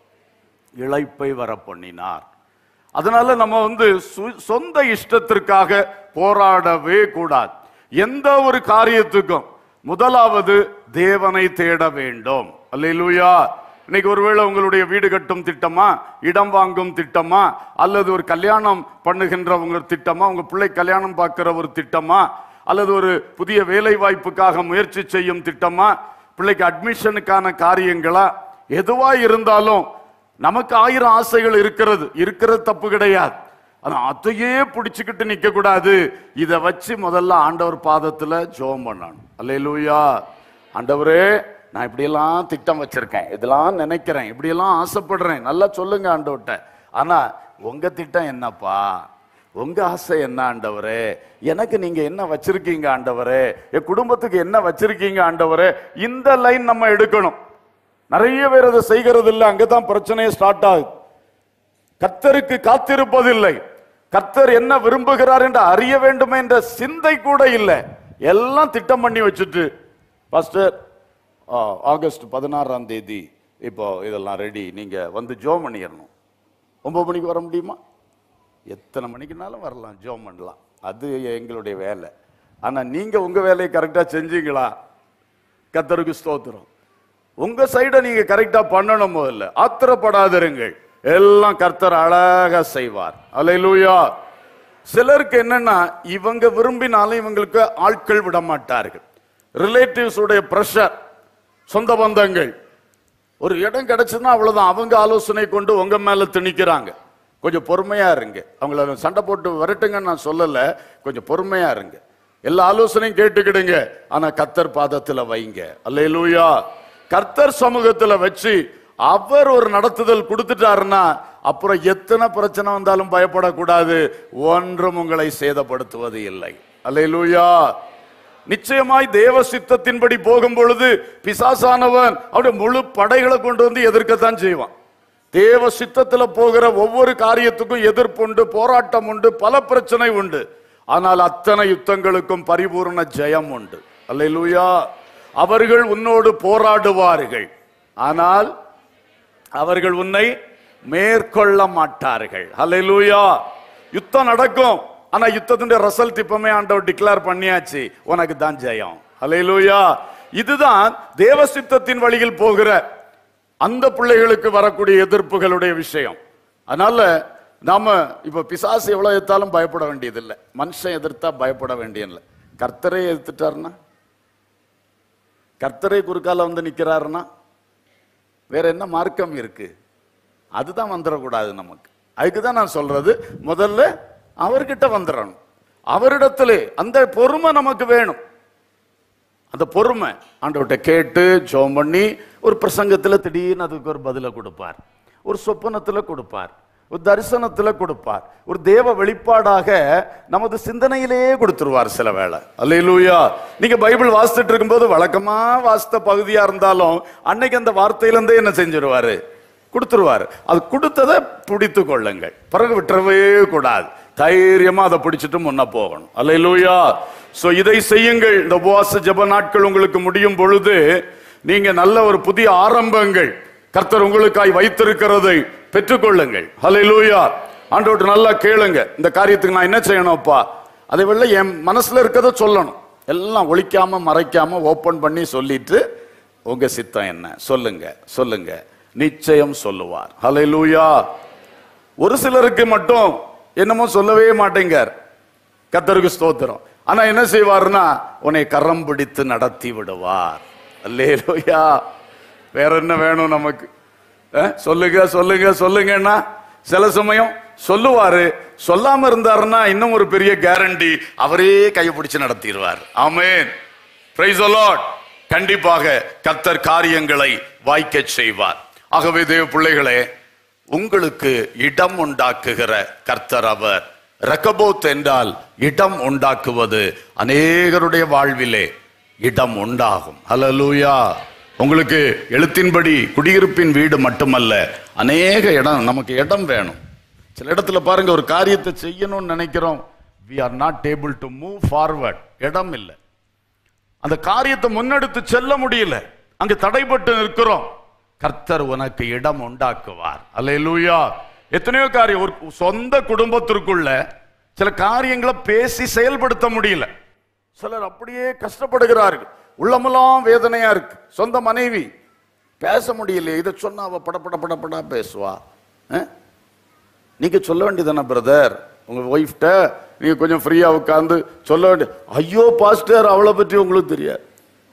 இளைப்பை வர பண்ணினார் அதனால நம்ம வந்து சு- சொந்த இஷ்டத்திற்காக போராடவே கூடாது எந்த ஒரு காரியத்துக்கும் முதலாவது தேவனை தேட வேண்டும் அல்லேலூயா இன்னைக்கு ஒருவேளை உங்களுடைய வீடு கட்டும் திட்டமா இடம் வாங்கும் திட்டமா அல்லது ஒரு கல்யாணம் பண்ணுகின்ற உங்க திட்டமா உங்க பிள்ளை கல்யாணம் பார்க்கிற ஒரு திட்டமா அல்லது ஒரு புதிய வேலை வாய்ப்புக்காக முயற்சி செய்யும் திட்டமா பிள்ளைக்கு அட்மிஷனுக்கான காரியங்களா எதுவா இருந்தாலும் நமக்கு ஆயிரம் ஆசைகள் இருக்கிறது இருக்கிறது தப்பு கிடையாது ஆனா அதையே பிடிச்சுக்கிட்டு நிக்க கூடாது இத வச்சு முதல்ல ஆண்டவர் பாதத்துல ஜெபம் பண்ணணும் அல்லேலூயா ஆண்டவரே நான் இப்படியெல்லாம் திட்டம் வச்சிருக்கேன் இதெல்லாம் நினைக்கிறேன் இப்படியெல்லாம் ஆசைப்படுறேன் நல்லா சொல்லுங்க ஆண்டவர்கிட்ட ஆனா உங்க திட்டம் என்னப்பா உங்க ஆசை என்ன ஆண்டவரே எனக்கு நீங்க என்ன வச்சிருக்கீங்க ஆண்டவரே என் குடும்பத்துக்கு என்ன வச்சிருக்கீங்க ஆண்டவரே இந்த லைன் நம்ம எடுக்கணும் நிறைய பேர் அதை செய்கிறது இல்லை அங்கதான் பிரச்சனையே ஸ்டார்ட் ஆகுது கர்த்தருக்கு காத்திருப்பதில்லை கர்த்தர் என்ன விரும்புகிறார் என்று அறிய வேண்டுமே என்ற சிந்தை கூட இல்லை எல்லாம் திட்டம் பண்ணி வச்சுட்டு பாஸ்டர் ஆ, ஆகஸ்ட் பதினாறாம் தேதி இப்போ இதெல்லாம் ரெடி நீங்க வந்து ஜோம் பண்ணிடணும் ஒன்பது மணிக்கு வர முடியுமா எத்தனை மணிக்குனாலும் வரலாம் ஜோம் பண்ணலாம் அது எங்களுடைய வேலை ஆனா நீங்க உங்க வேலையை கரெக்டா செஞ்சீங்களா கத்தருக்கு ஸ்தோத்திரம் உங்க சைட நீங்க கரெக்டா பண்ணணும் முதல்ல ஆத்திரப்படாதிருங்கள் எல்லாம் கர்த்தர் அழகா செய்வார் அல்லேலூயா சிலருக்கு என்னன்னா இவங்க விரும்பினாலும் இவங்களுக்கு ஆட்கள் விட மாட்டார்கள் ரிலேட்டிவ்ஸ் உடைய பிரஷர் சொந்த பந்தங்கள் ஒரு இடம் கிடைச்சதுன்னா அவ்வளவுதான் அவங்க ஆலோசனை கொண்டு உங்க மேல திணிக்கிறாங்க கொஞ்சம் பொறுமையா இருங்க அவங்கள சண்டை போட்டு விரட்டுங்கன்னு நான் சொல்லல கொஞ்சம் பொறுமையா இருங்க எல்லா ஆலோசனையும் கேட்டுக்கிடுங்க ஆனா கர்த்தர் பாதத்துல வைங்க அல்லேலூயா கர்த்தர் சமூகத்துல வச்சு அவர் ஒரு நடத்துதல் கொடுத்துட்டாருன்னா அப்புறம் எத்தனை பிரச்சனை வந்தாலும் பயப்படக்கூடாது ஒன்றும் உங்களை சேதப்படுத்துவது இல்லை அல்லேலூயா நிச்சயமாய் தேவ சித்தத்தின்படி போகும் பொழுது பிசாசானவன் அவருடைய முழு படைகளை கொண்டு வந்து எதிர்க்கத்தான் செய்வான் தேவ சித்தத்துல போகிற ஒவ்வொரு காரியத்துக்கும் எதிர்ப்பு உண்டு போராட்டம் உண்டு பல பிரச்சனை உண்டு ஆனால் அத்தனை யுத்தங்களுக்கும் பரிபூர்ண ஜெயம் உண்டு அல்லேலூயா அவர்கள் உன்னோடு போராடுவார்கள் ஆனால் அவர்கள் உன்னை மேற்கொள்ள மாட்டார்கள் அல்லேலூயா யுத்தம் நடக்கும் ஆனா யுத்தத்தினுடைய ரிசல்ட் இப்பமே ஆண்டவர் டிக்ளேர் பண்ணியாச்சு உனக்கு தான் ஜெயம் அல்லேலூயா இதுதான் தேவ சித்தத்தின் வழியில் போகிற அந்த பிள்ளைகளுக்கு வரக்கூடிய எதிர்ப்புகளுடைய விஷயம் அதனால நாம இப்ப பிசாசு எவ்வளவு எதிர்த்தாலும் பயப்பட வேண்டியதில்லை மனுஷன் எதிர்த்தா பயப்பட வேண்டியதில்லை கர்த்தரை எதிர்த்துட்டாருன்னா கர்த்தரை குறுக்கால வந்து நிக்கிறாருன்னா வேற என்ன மார்க்கம் இருக்கு அதுதான் வந்துடக்கூடாது நமக்கு அதுக்கு தான் நான் சொல்றது முதல்ல அவர்கிட்ட வந்துடணும் அவரிடத்திலே அந்த பொறுமை நமக்கு வேணும் அந்த பொறுமை ஆண்டவர்கிட்ட கேட்டு ஜெபம் பண்ணி ஒரு பிரசங்கத்துல திடீர்னு அதுக்கு ஒரு பதிலை கொடுப்பார் ஒரு சொப்பனத்துல கொடுப்பார் ஒரு தரிசனத்துல கொடுப்பார் ஒரு தேவ வெளிப்பாடாக நமது சிந்தனையிலேயே கொடுத்துருவார் சில வேளை அல்லேலூயா நீங்க பைபிள் வாசித்துட்டு இருக்கும்போது வழக்கமா வாசித்த பகுதியா இருந்தாலும் அன்னைக்கு அந்த வார்த்தையில இருந்தே என்ன செஞ்சிருவாரு கொடுத்துருவாரு அது கொடுத்ததை பிடித்து கொள்ளுங்கள் பிறகு விட்டுறவே கூடாது தைரியமா அதை பிடிச்சிட்டு முன்ன போகணும் அல்லேலூயா சோ இதை செய்யுங்கள் இந்த உபவாச ஜெப நாட்கள் உங்களுக்கு முடியும் பொழுது நீங்க நல்ல ஒரு புதிய ஆரம்பங்கள் கர்த்தர் உங்களுக்காய் வைத்திருக்கிறதை பெற்றுக்கொள்ளுங்கள் அல்லேலூயா ஆண்டவர்கிட்ட நல்லா கேளுங்க இந்த காரியத்துக்கு நான் என்ன செய்யணும்ப்பா அதை வெள்ள என் மனசுல இருக்கிறத சொல்லணும் எல்லாம் ஒழிக்காம மறைக்காம ஓபன் பண்ணி சொல்லிட்டு உங்க சித்தம் என்ன சொல்லுங்க சொல்லுங்க நிச்சயம் சொல்லுவார் ஹalleluya ஒரு சிலருக்கு மட்டும் என்னமோ சொல்லவே மாட்டேங்கார் கத்தருக்கு ஸ்தோத்திரம் ஆனா என்ன செய்வார்னா உன்னை கரம் பிடித்து நடத்தி விடுவார் அல்லேலூயா வேற என்ன வேணும் நமக்கு அஹ், சொல்லுங்க சொல்லுங்க சொல்லுங்கன்னா சில சமயம் சொல்லுவாரு சொல்லாம இருந்தாருன்னா இன்னும் ஒரு பெரிய கேரண்டி அவரே கையை பிடிச்சு நடத்திடுவார் ஆமென் பிரைஸ் லார்ட் கண்டிப்பாக கர்த்தர் காரியங்களை வாய்க்கச் செய்வார் ஆகவே தேவ பிள்ளைகளே உங்களுக்கு இடம் உண்டாக்குகிற கர்த்தர் அவர் ரக்கபோத் என்றால் இடம் உண்டாக்குவது அநேகருடைய வாழ்விலே இடம் உண்டாகும் ஹalleluya உங்களுக்கு எழுத்தின்படி குடியிருப்பின் வீடு மட்டுமல்ல அநேக இடம் நமக்கு இடம் வேணும் சில இடத்துல பாருங்க ஒரு காரியத்தை செய்யணும்னு நினைக்கிறோம் we are not able to move forward இடம் இல்லை அந்த காரியத்தை முன்னெடுத்து செல்ல முடியல அங்க தடைப்பட்டு நிற்கிறோம் கர்த்தர் உனக்கு இடம் உண்டாக்குவார் அல்லேலூயா எத்தனையோ காரியம் ஒரு சொந்த குடும்பத்திற்குள்ள சில காரியங்களை பேசி செயல்படுத்த முடியல சிலர் அப்படியே கஷ்டப்படுகிறார்கள் உள்ளமெல்லாம் வேதனையா இருக்கு சொந்த மனைவி பேச முடியல இதை சொன்னா அவ படபட படபடா பேசுவா அஹ்? நீங்க சொல்ல வேண்டியதானே பிரதர் உங்க ஒய்ஃப்ட நீங்க கொஞ்சம் ஃப்ரீயா உட்கார்ந்து சொல்ல வேண்டிய ஐயோ பாஸ்டர் அவளை பற்றி உங்களுக்கு தெரியாது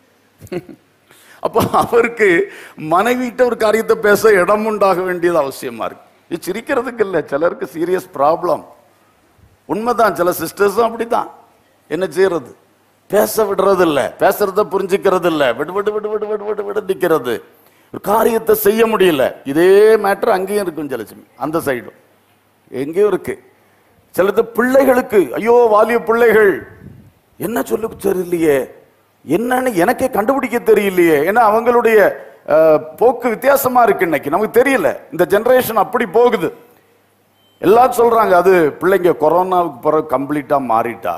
அப்போ அவருக்கு மனைவிட்ட ஒரு காரியத்தை பேச இடம் உண்டாக வேண்டியது அவசியமா இருக்கு இது சிரிக்கிறதுக்கு இல்லை சிலருக்கு சீரியஸ் ப்ராப்ளம் உண்மைதான் சில சிஸ்டர்ஸும் அப்படிதான் என்ன செய்யறது பேச விடுறது இல்ல பேசுறத புரிஞ்சுக்கிறது இல்ல விடு விடு விடு விடு விடு விடு விடு நிக்கிறது ஒரு காரியத்தை செய்ய முடியல இதே மேட்டர் அங்கேயும் இருக்கும் ஜலட்சுமி அந்த சைடும் எங்கேயும் இருக்கு சிலது பிள்ளைகளுக்கு ஐயோ வாலிய பிள்ளைகள் என்ன சொல்லு தெரியலையே என்னன்னு எனக்கே கண்டுபிடிக்க தெரியலையே ஏன்னா அவங்களுடைய அஹ், போக்கு வித்தியாசமா இருக்கு இன்னைக்கு நமக்கு தெரியல இந்த ஜெனரேஷன் அப்படி போகுது எல்லாரும் சொல்றாங்க அது பிள்ளைங்க கொரோனாவுக்கு பிறகு கம்ப்ளீட்டா மாறிட்டா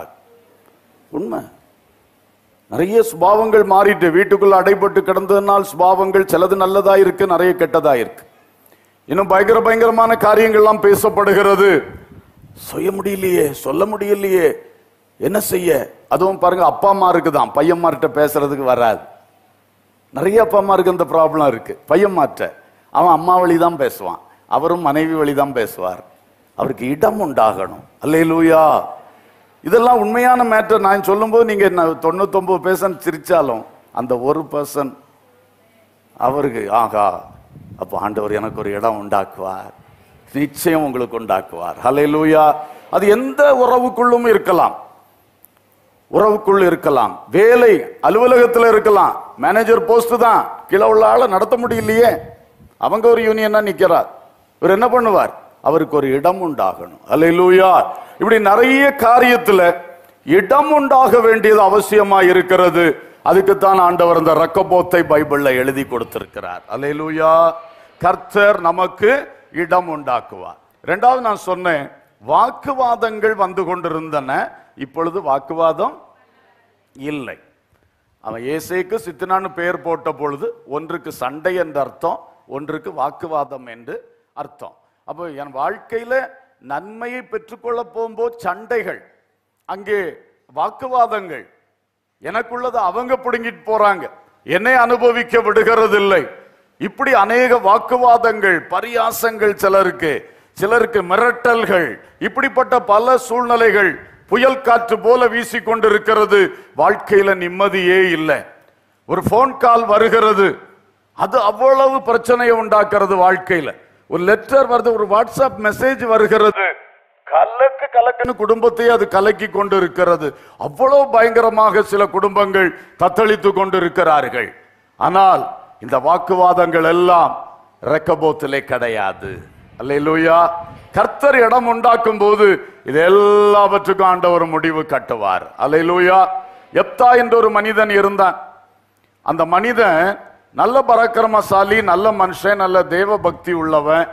உண்மை நிறைய சுபாவங்கள் மாறிட்டு வீட்டுக்குள்ள அடைபட்டு கிடந்ததுனால் சுபாவங்கள் சிலது நல்லதா இருக்கு நிறைய கெட்டதா இருக்கு இன்னும் பயங்கர பயங்கரமான காரியங்கள்லாம் பேசப்படுகிறது செய்ய முடியலையே சொல்ல முடியலையே என்ன செய்ய அதுவும் பாருங்க அப்பா அம்மாருக்கு தான் பையன்மார்கிட்ட பேசுறதுக்கு வராது நிறைய அப்பா அம்மாருக்கு அந்த ப்ராப்ளம் இருக்கு பையன்மார்ட்ட அவன் அம்மா வழி தான் பேசுவான் அவரும் மனைவி வழி தான் பேசுவார் அவருக்கு இடம் உண்டாகணும் அல்லேலூயா இதெல்லாம் உண்மையான மேட்டர் நான் சொல்லும்போது நீங்க ந- தொண்ணூத்தொன்பது பேர்சன்ட் சிரிச்சாலும் அந்த ஒரு பர்சன் அவருக்கு ஆகா அப்போ ஆண்டவர் எனக்கு ஒரு இடம் உண்டாக்குவார் நிச்சயம் உங்களுக்கு உண்டாக்குவார் ஹalleluya அது எந்த உறவுக்குள்ளும் இருக்கலாம் உறவுக்குள் இருக்கலாம் வேலை அலுவலகத்தில் இருக்கலாம் மேனேஜர் போஸ்ட் தான் கீழே உள்ள ஆளை நடத்த முடியலையே அவங்க ஒரு யூனியனா நிக்கிறார் இவர் என்ன பண்ணுவார் அவருக்கு ஒரு இடம் உண்டாகணும் அல்லேலூயா இப்படி நிறைய காரியத்துல இடம் உண்டாக வேண்டியது அவசியமா இருக்கிறது அதுக்குத்தான் ஆண்டவர் இந்த ரக்கபோத்தை பைபிள்ல எழுதி கொடுத்திருக்கிறார் அல்லேலூயா கர்த்தர் நமக்கு இடம் உண்டாக்குவார் ரெண்டாவது நான் சொன்னேன் வாக்குவாதங்கள் வந்து கொண்டிருந்தன இப்பொழுது வாக்குவாதம் இல்லை அவன் ஏசேக்கு சித்தனான்னு பெயர் போட்ட பொழுது ஒன்றுக்கு சண்டை என்ற அர்த்தம் ஒன்றுக்கு வாக்குவாதம் என்று அர்த்தம் அப்போ என் வாழ்க்கையில நன்மையை பெற்றுக்கொள்ள போகும்போது சண்டைகள் அங்கே வாக்குவாதங்கள் எனக்குள்ளது அவங்க பிடுங்கிட்டு போறாங்க என்னை அனுபவிக்க விடுகிறதில்லை இப்படி அநேக வாக்குவாதங்கள் பரியாசங்கள் சிலருக்கு சிலருக்கு மிரட்டல்கள் இப்படிப்பட்ட பல சூழ்நிலைகள் புயல் காற்று போல வீசிக்கொண்டிருக்கிறது வாழ்க்கையில நிம்மதியே இல்லை ஒரு ஃபோன் கால் வருகிறது அது அவ்வளவு பிரச்சனையை உண்டாக்குறது வாழ்க்கையில ஒரு லெட்டர் வருது ஒரு வாட்ஸ்அப் மெசேஜ் வருகிறது கலக்கு கலக்குன்னு குடும்பத்தை அது கலக்கி கொண்டு இருக்கிறது அவ்வளவு பயங்கரமாக சில குடும்பங்கள் தத்தளித்து கொண்டு இருக்கிறார்கள் ஆனால் இந்த வாக்குவாதங்கள் எல்லாம் ரெக்கபோத்திலே கிடையாது அல்லேலூயா கர்த்தர் இடம் உண்டாக்கும் போது இது எல்லாவற்றுக்கும் ஆண்டவர் முடிவு கட்டுவார் அல்லேலூயா எப்தா என்ற ஒரு மனிதன் இருந்தான் அந்த மனிதன் நல்ல பராக்கிரமசாலி நல்ல மனுஷன் நல்ல தேவ பக்தி உள்ளவன்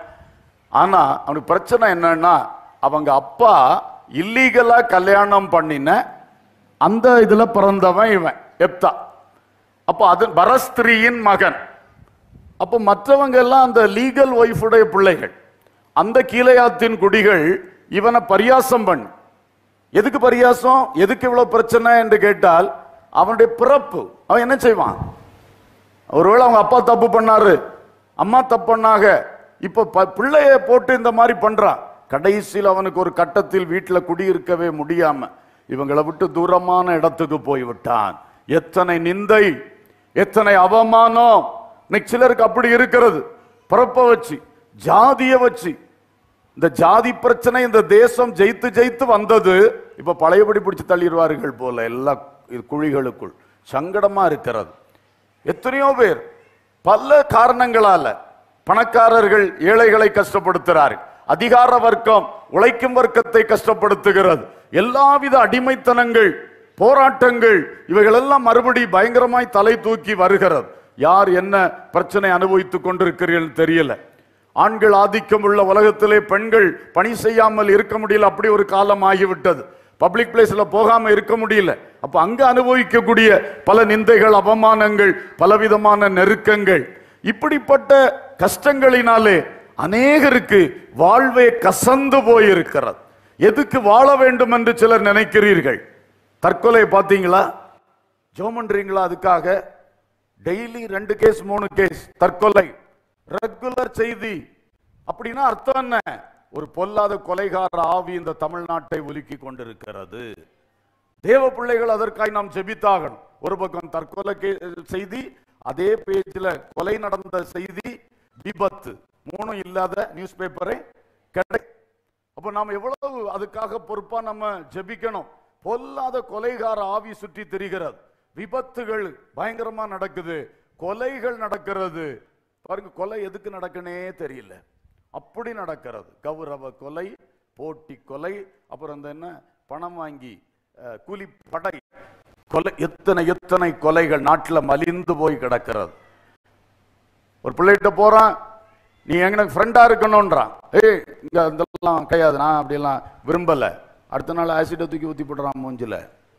ஆனா அவனுக்கு பிரச்சனை என்னன்னா அவங்க அப்பா இல்லீகலா கல்யாணம் பண்ணின அந்த இதுல பிறந்தவன் இவன் எப்தா அப்போ அது பரஸ்திரியின் மகன் அப்போ மற்றவங்க எல்லாம் அந்த லீகல் ஒய்ஃபுடைய பிள்ளைகள் அந்த கீழையாத்தின் குடிகள் இவனை பரியாசம் பண்ணி எதுக்கு பரியாசம் எதுக்கு இவ்வளவு பிரச்சனை என்று கேட்டால் அவனுடைய பிறப்பு அவன் என்ன செய்வான் ஒருவேளை அவங்க அப்பா தப்பு பண்ணாரு அம்மா தப்பு பண்ணாங்க இப்ப ப- பிள்ளைய போட்டு இந்த மாதிரி பண்றான் கடைசியில் அவனுக்கு ஒரு கட்டத்தில் வீட்டில் குடியிருக்கவே முடியாம இவங்களை விட்டு தூரமான இடத்துக்கு போய் விட்டான் எத்தனை நிந்தை எத்தனை அவமானம் இன்னைக்கு சிலருக்கு அப்படி இருக்கிறது பிறப்ப வச்சு ஜாதிய வச்சு இந்த ஜாதி பிரச்சனை இந்த தேசம் ஜெயித்து ஜெயித்து வந்தது இப்ப பழையபடி பிடிச்சு தள்ளிடுவார்கள் போல எல்லா இது குழிகளுக்குள் சங்கடமா இருக்கிறது எத்தனையோ பேர் பல காரணங்களால பணக்காரர்கள் ஏழைகளை கஷ்டப்படுத்துகிறார்கள் அதிகார வர்க்கம் உழைக்கும் வர்க்கத்தை கஷ்டப்படுத்துகிறது எல்லாவித அடிமைத்தனங்கள் போராட்டங்கள் இவைகளெல்லாம் மறுபடி பயங்கரமாய் தலை தூக்கி வருகிறது யார் என்ன பிரச்சனை அனுபவித்துக் கொண்டிருக்கிறீர்கள் தெரியல ஆண்கள் ஆதிக்கம் உள்ள உலகத்திலே பெண்கள் பணி செய்யாமல் இருக்க முடியல அப்படி ஒரு காலம் ஆகிவிட்டது பப்ளிக் பிளேஸ்ல போகாம இருக்க முடியல அப்ப அங்க அனுபவிக்கக்கூடிய பல நிந்தைகள் அவமானங்கள் பலவிதமான நெருக்கங்கள் இப்படிப்பட்ட கஷ்டங்களினாலே அநேகருக்கு வாழ்வே கசந்து போயிருக்கிறது எதுக்கு வாழ வேண்டும் என்று சிலர் நினைக்கிறீர்கள் தற்கொலை பார்த்தீங்களா ஜோம் பண்றீங்களா அதுக்காக டெய்லி ரெண்டு கேஸ் மூணு கேஸ் தற்கொலை ரெகுலர் செய்தி அப்படின்னா அர்த்தம் என்ன ஒரு பொல்லாத கொலைகார ஆவி இந்த தமிழ்நாட்டை உலுக்கி கொண்டிருக்கிறது தேவ பிள்ளைகள் அதற்காய் நாம் ஜெபித்தாகணும் ஒரு பக்கம் தற்கொலை கே- செய்தி அதே பேஜ்ல கொலை நடந்த செய்தி விபத்து மூணும் இல்லாத நியூஸ் பேப்பரே கிடை அப்ப நாம் எவ்வளவு அதுக்காக பொறுப்பா நம்ம ஜெபிக்கணும் பொல்லாத கொலைகார ஆவி சுற்றி திரிகிறது விபத்துகள் பயங்கரமா நடக்குது கொலைகள் நடக்கிறது பாருங்க கொலை எதுக்கு நடக்குனே தெரியல அப்படி நடக்கிறது கௌரவ கொலை போட்டி கொலை அப்புறம் அந்த என்ன பணம் வாங்கி அஹ், கூலி படை கொலை எத்தனை எத்தனை கொலைகள் நாட்டுல மலிந்து போய் கிடக்கிறது ஒரு பிள்ளைகிட்ட போறான் நீ எனக்கு ஃப்ரெண்டா இருக்கணும்ன்றான் ஏய் இங்க இதெல்லாம் கிடையாது நான் அப்படியெல்லாம் விரும்பல அடுத்த நாள் ஆசிட்டை தூக்கி ஊத்தி போடுறான் மூஞ்சில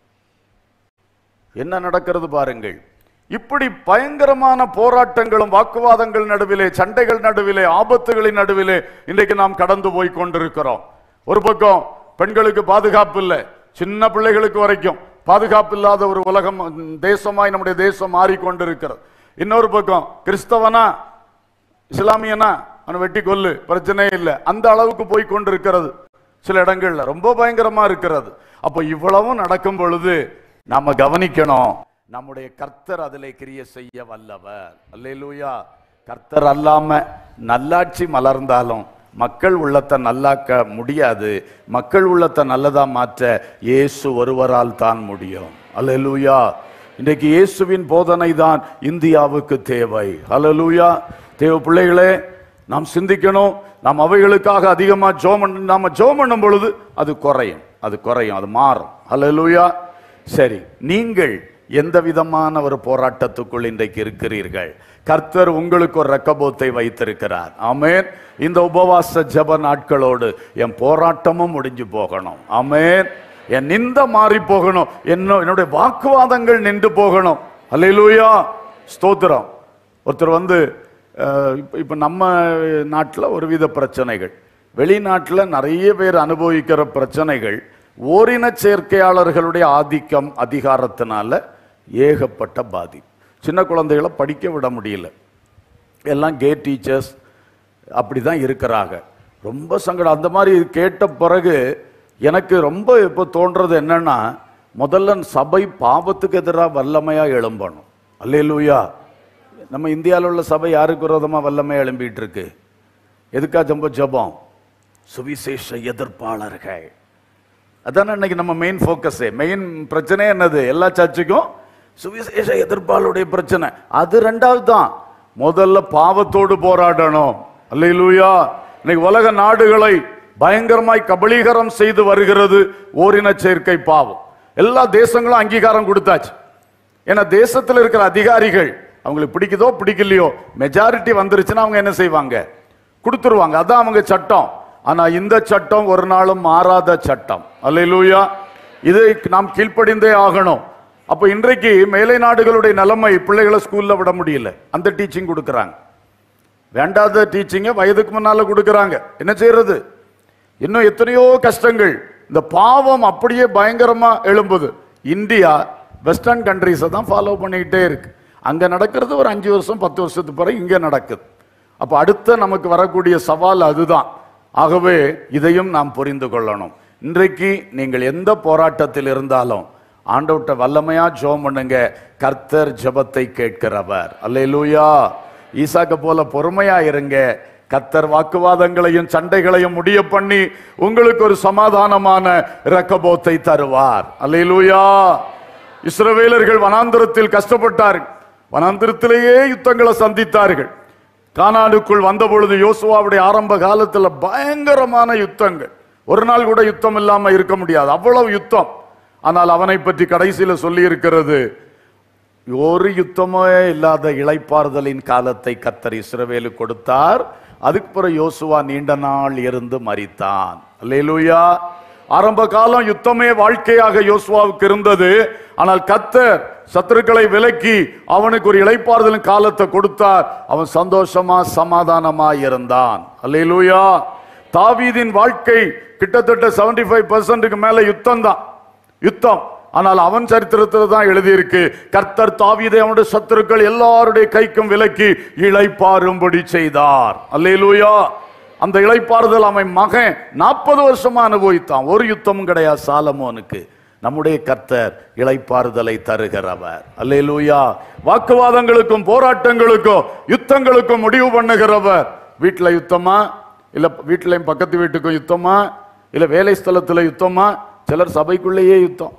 என்ன நடக்கிறது பாருங்கள் இப்படி பயங்கரமான போராட்டங்களும் வாக்குவாதங்கள் நடுவிலே சண்டைகள் நடுவிலே ஆபத்துகளின் நடுவிலே இன்றைக்கு நாம் கடந்து போய் கொண்டிருக்கிறோம் ஒரு பக்கம் பெண்களுக்கு பாதுகாப்பு இல்லை சின்ன பிள்ளைகளுக்கு வரைக்கும் பாதுகாப்பு இல்லாத ஒரு உலகம் ம், தேசமாய் நம்முடைய தேசம் மாறிக்கொண்டிருக்கிறது இன்னொரு பக்கம் கிறிஸ்தவனா இஸ்லாமியனா அவனை வெட்டி கொல்லு பிரச்சனையே இல்லை அந்த அளவுக்கு போய் கொண்டிருக்கிறது சில இடங்கள்ல ரொம்ப பயங்கரமா இருக்கிறது அப்போ இவ்வளவும் நடக்கும் பொழுது நாம கவனிக்கணும் நம்முடைய கர்த்தர் அதிலே கிரிய செய்ய வல்லவர் அல்லேலூயா கர்த்தர் அல்லாம நல்லாட்சி மலர்ந்தாலும் மக்கள் உள்ளத்தை நல்லாக்க முடியாது மக்கள் உள்ளத்தை நல்லதா மாற்ற இயேசு ஒருவரால் தான் முடியும் அல்லேலூயா இன்றைக்கு இயேசுவின் போதனை தான் இந்தியாவுக்கு தேவை அல்லேலூயா தேவ பிள்ளைகளே நாம் சிந்திக்கணும் நாம் அவைகளுக்காக அதிகமா ஜோம் பண்ண- நாம ஜோம் பண்ணும் பொழுது அது குறையும் அது குறையும் அது மாறும் அல்லேலூயா சரி நீங்கள் எந்த விதமான ஒரு போராட்டத்துக்குள் இன்றைக்கு இருக்கிறீர்கள் கர்த்தர் உங்களுக்கு ஒரு ரக்கபோத்தை வைத்திருக்கிறார் ஆமென் இந்த உபவாச ஜெப நாட்களோடு என் போராட்டமும் முடிஞ்சு போகணும் ஆமென் என் நிந்த மாறி போகணும் என்ன என்னுடைய வாக்குவாதங்கள் நின்று போகணும் அல்லேலூயா ஸ்தோத்திரம் ஒருத்தர் வந்து அஹ், இப்ப இப்ப நம்ம நாட்டில் ஒரு வித பிரச்சனைகள் வெளிநாட்டில் நிறைய பேர் அனுபவிக்கிற பிரச்சனைகள் ஓரின சேர்க்கையாளர்களுடைய ஆதிக்கம் அதிகாரத்தினால ஏகப்பட்ட பாதிப்பு சின்ன குழந்தைகளை படிக்க விட முடியல எல்லாம் கே டீச்சர்ஸ் அப்படி தான் இருக்கிறாங்க ரொம்ப சங்கடம் அந்த மாதிரி கேட்ட பிறகு எனக்கு ரொம்ப இப்போ தோன்றது என்னன்னா முதல்ல சபை பாவத்துக்கு எதிராக வல்லமையா எழும்பணும் அல்லேலூயா நம்ம இந்தியாவில் உள்ள சபை யாருக்கு விரோதமா வல்லமையா எழும்பிட்டு இருக்கு எதுக்கா ஜம்ப ஜபம் சுவிசேஷ எதிர்ப்பாளர்கள் அதானே இன்னைக்கு நம்ம மெயின் ஃபோக்கஸே மெயின் பிரச்சனை என்னது எல்லா சர்ச்சுக்கும் சுவிசேஷ எதிர்ப்பாளுடைய பிரச்சனை அது ரெண்டாவது தான் முதல்ல பாவத்தோடு போராடணும் அல்லேலூயா இன்னைக்கு உலக நாடுகளை பயங்கரமாய் கபலீகரம் செய்து வருகிறது ஓரின சேர்க்கை பாவம் எல்லா தேசங்களும் அங்கீகாரம் கொடுத்தாச்சு ஏன்னா தேசத்தில் இருக்கிற அதிகாரிகள் அவங்களுக்கு பிடிக்குதோ பிடிக்கலையோ மெஜாரிட்டி வந்துருச்சுன்னா அவங்க என்ன செய்வாங்க கொடுத்துருவாங்க அதான் அவங்க சட்டம் ஆனா இந்த சட்டம் ஒரு நாளும் மாறாத சட்டம் அல்லேலூயா இதை நாம் கீழ்ப்படிந்தே ஆகணும் அப்ப இன்றைக்கு மேலை நாடுகளுடைய நிலைமை பிள்ளைகளை ஸ்கூல்ல விட முடியல அந்த டீச்சிங் கொடுக்கறாங்க வேண்டாத டீச்சிங்க வயதுக்கு முன்னால கொடுக்கறாங்க என்ன செய்யறது இன்னும் எத்தனையோ கஷ்டங்கள் இந்த பாவம் அப்படியே பயங்கரமா எழும்புது இந்தியா வெஸ்டர்ன் கண்ட்ரிஸை தான் ஃபாலோ பண்ணிக்கிட்டே இருக்கு அங்க நடக்கிறது ஒரு அஞ்சு வருஷம் பத்து வருஷத்துக்கு பிறகு இங்க நடக்குது அப்ப அடுத்த நமக்கு வரக்கூடிய சவால் அதுதான் ஆகவே இதையும் நாம் புரிந்து கொள்ளணும் இன்றைக்கு நீங்கள் எந்த போராட்டத்தில் இருந்தாலும் ஆண்டவர்ட்ட வல்லமையா ஜெபம் பண்ணுங்க கர்த்தர் ஜெபத்தை கேட்கிறவர் அல்லேலூயா ஈசாக்க போல பொறுமையா இருங்க கர்த்தர் வாக்குவாதங்களையும் சண்டைகளையும் முடிய பண்ணி உங்களுக்கு ஒரு சமாதானமான இரக்கபோத்தை தருவார் அல்லேலூயா இஸ்ரவேலர்கள் வனாந்தரத்தில் கஷ்டப்பட்டார் வனாந்திரத்திலேயே யுத்தங்களை சந்தித்தார்கள் கானானுக்குள் வந்த பொழுது யோசுவாவுடைய ஆரம்ப காலத்துல பயங்கரமான யுத்தங்கள் ஒரு நாள் கூட யுத்தம் இல்லாம இருக்க முடியாது அவ்வளவு யுத்தம் ஆனால் அவனை பற்றி கடைசியில சொல்லி இருக்கிறது ஒரு யுத்தமே இல்லாத இளைப்பாறுதலின் காலத்தை கத்தர் இஸ்ரவேலு கொடுத்தார் அதுக்கு பிறகு யோசுவா நீண்ட நாள் இருந்து மரித்தான் அல்லேலூயா ஆரம்ப காலம் யுத்தமே வாழ்க்கையாக யோசுவாவுக்கு இருந்தது ஆனால் கத்தர் சத்துருக்களை விலக்கி அவனுக்கு ஒரு இளைப்பாறுதலின் காலத்தை கொடுத்தார் அவன் சந்தோஷமா சமாதானமா இருந்தான் அல்லேலூயா தாவீதின் வாழ்க்கை கிட்டத்தட்ட 75% ஃபைவ் பர்சன்ட்டுக்கு மேல யுத்தம் தான் யுத்தம் ஆனால் அவன் சரித்திரத்தில் தான் எழுதியிருக்கு கர்த்தர் தாவீதை அவனுடைய சத்துருக்கள் எல்லாருடைய கைக்கும் விலக்கி இளைப்பாறும்படி செய்தார் அல்லேலூயா அந்த இளைப்பாறுதல் அவன் மகன் நாற்பது வருஷமா அனுபவித்தான் ஒரு யுத்தமும் கிடையாது சாலமோனுக்கு நம்முடைய கர்த்தர் இளைப்பாறுதலை தருகிறவர் அல்லேலூயா வாக்குவாதங்களுக்கும் போராட்டங்களுக்கும் யுத்தங்களுக்கும் முடிவு பண்ணுகிறவர் வீட்டுல யுத்தமா இல்ல வீட்டிலையும் பக்கத்து வீட்டுக்கும் யுத்தமா இல்ல வேலை ஸ்தலத்துல யுத்தமா சிலர் சபைக்குள்ளேயே யுத்தம்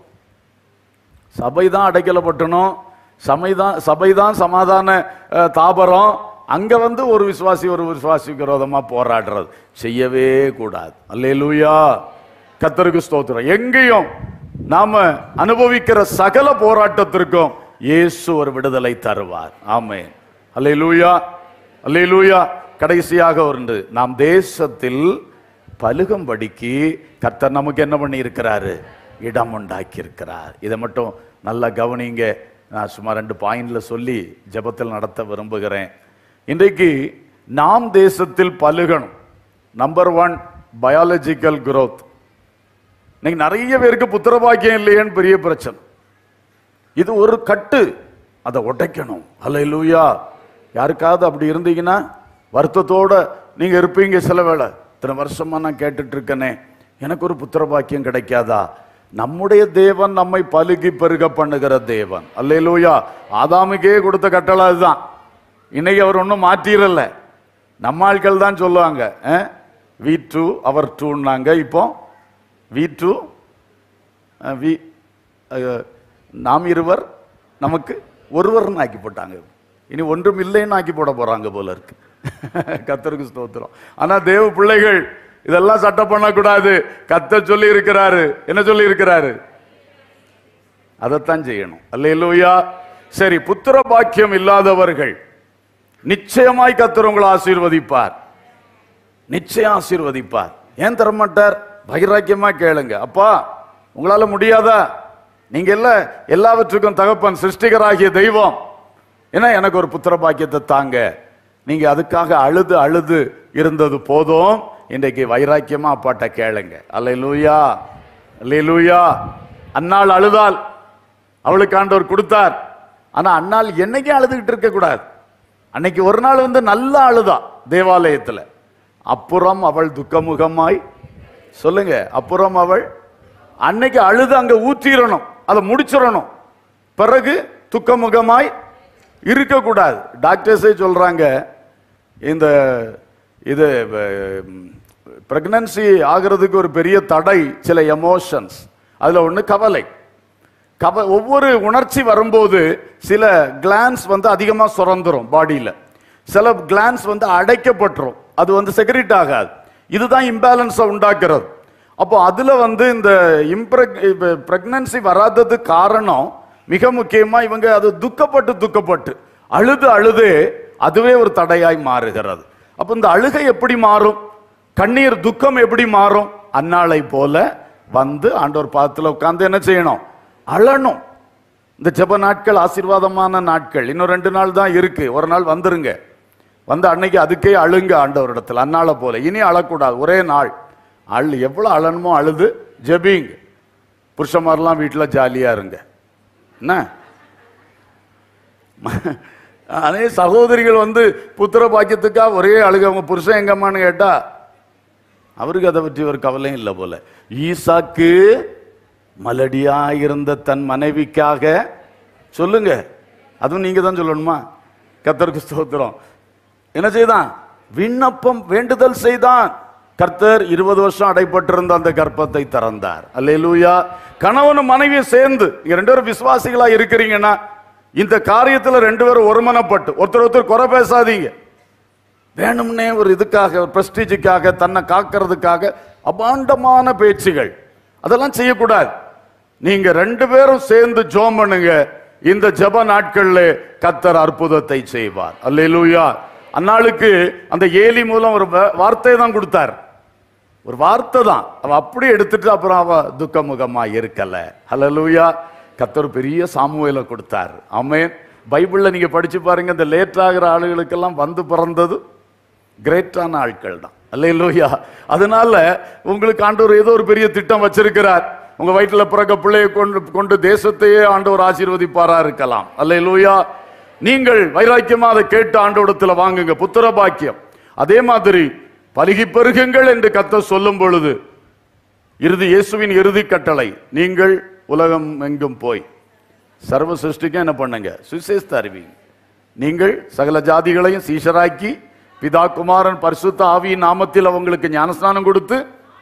சபை தான் அடைக்கலப்பட்டணும் சமைதான் சபை தான் சமாதான அஹ், தாபரம் அங்க வந்து ஒரு விசுவாசி ஒரு விசுவாசிக்கு விரோதமா போராடுறது செய்யவே கூடாது அல்லேலூயா கத்தருக்கு ஸ்தோத்திரம் எங்கேயும் நாம அனுபவிக்கிற சகல போராட்டத்திற்கும் இயேசு ஒரு விடுதலை தருவார் ஆமே அல்லேலூயா அல்லேலூயா கடைசியாக ஒன்று நாம் தேசத்தில் பலுகும்படிக்கு கர்த்தர் நமக்கு என்ன பண்ணி இருக்கிறாரு இடம் உண்டாக்கி இருக்கிறார் இதை மட்டும் நல்லா கவனிங்க நான் சும்மா ரெண்டு பாயிண்ட்ல சொல்லி ஜெபத்தில் நடத்த விரும்புகிறேன் இன்றைக்கு நாம் தேசத்தில் பலுகணும் நம்பர் ஒன் பயாலஜிக்கல் growth இன்னைக்கு நிறைய பேருக்கு புத்திரபாக்கியம் இல்லையேன்னு பெரிய பிரச்சனை இது ஒரு கட்டு அதை உடைக்கணும் அல்லேலூயா யாருக்காவது அப்படி இருந்தீங்கன்னா வருத்தத்தோட நீங்க இருப்பீங்க சில வேளை இத்தனை வருஷமா நான் கேட்டுட்டு இருக்கனே எனக்கு ஒரு புத்திர பாக்கியம் கிடைக்காதா நம்முடைய தேவன் நம்மை பலுகி பெருக பண்ணுகிற தேவன் அல்லேலூயா ஆதாமுக்கே கொடுத்த கட்டளை அதுதான் இன்னைக்கு அவர் ஒன்றும் மாற்றிரல நம்ம ஆட்கள் தான் சொல்லுவாங்க வி டூ அவர் டூன்னாங்க இப்போ we two ah we ah நாம் இருவர் நமக்கு ஒருவர்னு ஆக்கி போட்டாங்க இனி ஒன்றும் இல்லைன்னு ஆக்கி போட போறாங்க போல இருக்கு கத்தருக்கு ஸ்தோத்திரம் ஆனா தேவ பிள்ளைகள் இதெல்லாம் சட்டம் பண்ணக்கூடாது கத்த சொல்லி இருக்கிறாரு என்ன சொல்லி இருக்கிறாரு அதைத்தான் செய்யணும் அல்லேலூயா சரி புத்திர பாக்கியம் இல்லாதவர்கள் நிச்சயமாய் கத்தர் உங்களை ஆசீர்வதிப்பார் நிச்சயம் ஆசீர்வதிப்பார் ஏன் தரமாட்டார் பகிராக்கியமா கேளுங்க அப்பா உங்களால முடியாதா நீங்க இல்ல எல்லாவற்றுக்கும் தகப்பன் சிருஷ்டிகராகிய தெய்வம் ஏன்னா எனக்கு ஒரு புத்திர பாக்கியத்தை தாங்க நீங்க அதுக்காக அழுது அழுது இருந்தது போதும் இன்றைக்கு வைராக்கியமா அப்பாட்ட கேளுங்க அல்லேலூயா அல்லேலூயா அன்னாள் அழுதால் அவளுக்கு ஆண்டவர் கொடுத்தார் ஆனா அன்னாள் என்னைக்கும் அழுதுகிட்டு இருக்க கூடாது அன்னைக்கு ஒரு நாள் வந்து நல்லா அழுதா தேவாலயத்துல அப்புறம் அவள் துக்கமுகமாய் சொல்லுங்க அப்புறம் அவள் அன்னைக்கு அழுது அங்க ஊற்றிடணும் அதை முடிச்சிடணும் பிறகு துக்கமுகமாய் இருக்கக்கூடாது டாக்டர்ஸே சொல்றாங்க இந்த இது பிரெக்னன்சி ஆகிறதுக்கு ஒரு பெரிய தடை சில எமோஷன்ஸ் அதுல ஒண்ணு கவலை கவ ஒவ்வொரு உணர்ச்சி வரும்போது சில கிளான்ஸ் வந்து அதிகமா சுரந்துரும் பாடியில சில கிளான்ஸ் வந்து அடைக்கப்பட்டுரும் அது வந்து செக்ரிட் ஆகாது இதுதான் இம்பேலன்ஸை உண்டாக்குறது அப்போ அதுல வந்து இந்த இம்ப்ரெக் பிரெக்னன்சி வராதது காரணம் மிக முக்கியமா இவங்க அது துக்கப்பட்டு துக்கப்பட்டு அழுது அழுது அதுவே ஒரு தடையாய் மாறுகிறது அப்போ இந்த அழுகை எப்படி மாறும் கண்ணீர் துக்கம் எப்படி மாறும் அன்னாளை போல வந்து ஆண்டவர் பாதத்துல உட்கார்ந்து என்ன செய்யணும் அழணும் இந்த ஜெப நாட்கள் ஆசீர்வாதமான நாட்கள் இன்னும் ரெண்டு நாள் தான் இருக்கு ஒரு நாள் வந்துருங்க வந்து அன்னைக்கு அதுக்கே அழுங்க ஆண்டவரிடத்தில் அன்னாளை போல இனி அழக்கூடாது ஒரே நாள் அழு எவ்வளவு அழணுமோ அழுது ஜெபிங்க புருஷமாரெல்லாம் வீட்டில் ஜாலியா இருங்க என்ன அதே சகோதரிகள் வந்து புத்திர பாக்கியத்துக்காக ஒரே அழுக அவங்க புருஷன் எங்கம்மான்னு கேட்டா அவருக்கு அதை பற்றி ஒரு கவலையும் இல்லை போல ஈசாக்கு மலடியா இருந்த தன் மனைவிக்காக சொல்லுங்க அதுவும் நீங்க தான் சொல்லணுமா கர்த்தருக்கு ஸ்தோத்திரம் என்ன செய்தான் விண்ணப்பம் வேண்டுதல் செய்தான் கர்த்தர் இருபது வருஷம் அடைப்பட்டிருந்த அந்த கர்ப்பத்தை திறந்தார் அல்லேலூயா கணவனும் மனைவியும் சேர்ந்து நீங்க ரெண்டு பேரும் விசுவாசிகளா இருக்கிறீங்கன்னா இந்த காரியத்துல ரெண்டு பேரும் ஒருமனப்பட்டு ஒருத்தர் ஒருத்தர் குறை பேசாதீங்க வேணும்னே ஒரு இதுக்காக ஒரு பிரஸ்டீஜுக்காக தன்னை காக்கிறதுக்காக அபாண்டமான பேச்சுகள் அதெல்லாம் செய்யக்கூடாது நீங்க ரெண்டு பேரும் சேர்ந்து ஜோம் பண்ணுங்க இந்த ஜெப நாட்கள்ல கத்தர் அற்புதத்தை செய்வார் அல்லேலூயா அந்நாளுக்கு அந்த ஏலி மூலம் ஒரு வா- வார்த்தை தான் கொடுத்தார் ஒரு வார்த்தை தான் அவ அப்படியே எடுத்துட்டு அப்புறம் அவ துக்கமுகமா இருக்கல ஹalleluya கத்தர் பெரிய சாமுவேலை கொடுத்தார் ஆமென் பைபிள்ல நீங்க படிச்சு பாருங்க இந்த லேட் ஆகிற ஆளுகளுக்கெல்லாம் வந்து பிறந்தது கிரேட்டான ஆட்கள் தான் அல்லேலூயா அதனால உங்களுக்கு ஆண்டவர் ஏதோ ஒரு பெரிய திட்டம் வச்சிருக்கிறார் உங்க வயிற்றுல பிறக்க பிள்ளையை கொண்டு கொண்டு தேசத்தையே ஆண்டவர் ஆசீர்வதிப்பாரா இருக்கலாம் அல்லேலூயா நீங்கள் வைராக்கியமா அதை கேட்டு ஆண்டவடத்துல வாங்குங்க புத்திர பாக்கியம் அதே மாதிரி பலுகி பெருகுங்கள் என்று கத்த சொல்லும் பொழுது இறுதி இயேசுவின் இறுதி கட்டளை நீங்கள் உலகம் எங்கும் போய் சர்வ சிருஷ்டிக்கும் என்ன பண்ணுங்க சுசேஸ்த அறிவிங்க நீங்கள் சகல ஜாதிகளையும் சீஷராக்கி பிதா குமாரன் பரிசுத்த ஆவியின் நாமத்தில் அவங்களுக்கு ஞானஸ்நானம் கொடுத்து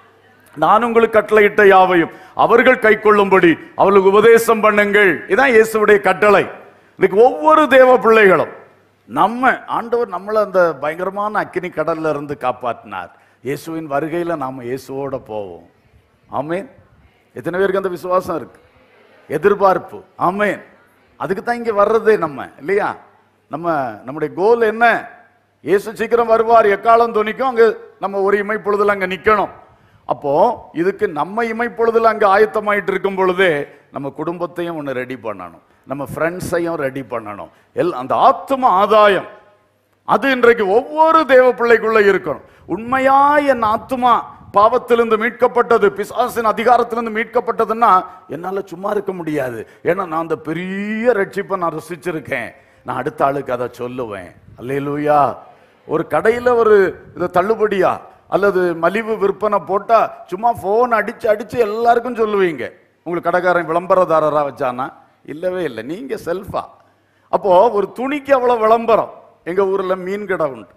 நான் உங்களுக்கு கட்டளையிட்ட யாவையும் அவர்கள் கை கொள்ளும்படி அவர்களுக்கு உபதேசம் பண்ணுங்கள் இதான் இயேசுவுடைய கட்டளை இன்னைக்கு ஒவ்வொரு தேவ பிள்ளைகளும் நம்ம ஆண்டவர் நம்மளை அந்த பயங்கரமான அக்கினி கடல்ல இருந்து காப்பாற்றினார் இயேசுவின் வருகையில நாம இயேசுவோட போவோம் ஆமென் எத்தனை பேருக்கு அந்த விசுவாசம் இருக்கு எதிர்பார்ப்பு ஆமென் அதுக்கு தான் இங்க வர்றதே நம்ம இல்லையா நம்ம நம்முடைய கோல் என்ன இயேசு சீக்கிரம் வருவார் எக்காலம் துணிக்கும் அங்க நம்ம ஒரு இமைப்பொழுதுல அங்க நிக்கணும் அப்போ இதுக்கு நம்ம இமைப்பொழுதுல அங்க ஆயத்தமாயிட்டு இருக்கும் பொழுதே நம்ம குடும்பத்தையும் ஒன்று ரெடி பண்ணணும் நம்ம ஃப்ரெண்ட்ஸையும் ரெடி பண்ணணும் எல் அந்த ஆத்தும ஆதாயம் அது இன்றைக்கு ஒவ்வொரு தேவ பிள்ளைக்குள்ள இருக்கணும் உண்மையா என் ஆத்துமா பாவத்திலிருந்து மீட்கப்பட்டது பிசாசின் அதிகாரத்திலிருந்து மீட்கப்பட்டதுன்னா என்னால சும்மா இருக்க முடியாது ஏன்னா நான் அந்த பெரிய ரட்சிப்பை நான் ருசிச்சிருக்கேன் நான் அடுத்த ஆளுக்கு அதை சொல்லுவேன் அல்லேலூயா ஒரு கடையில ஒரு இது தள்ளுபடியா அல்லது மலிவு விற்பனை போட்டா சும்மா போன் அடிச்சு அடிச்சு எல்லாருக்கும் சொல்லுவீங்க உங்களுக்கு கடைக்காரன் விளம்பரதாரரா வச்சானா இல்லவே இல்லை நீங்க செல்ஃபா அப்போ ஒரு துணிக்கு அவ்வளவு விளம்பரம் எங்க ஊர்ல மீன் கடை உண்டு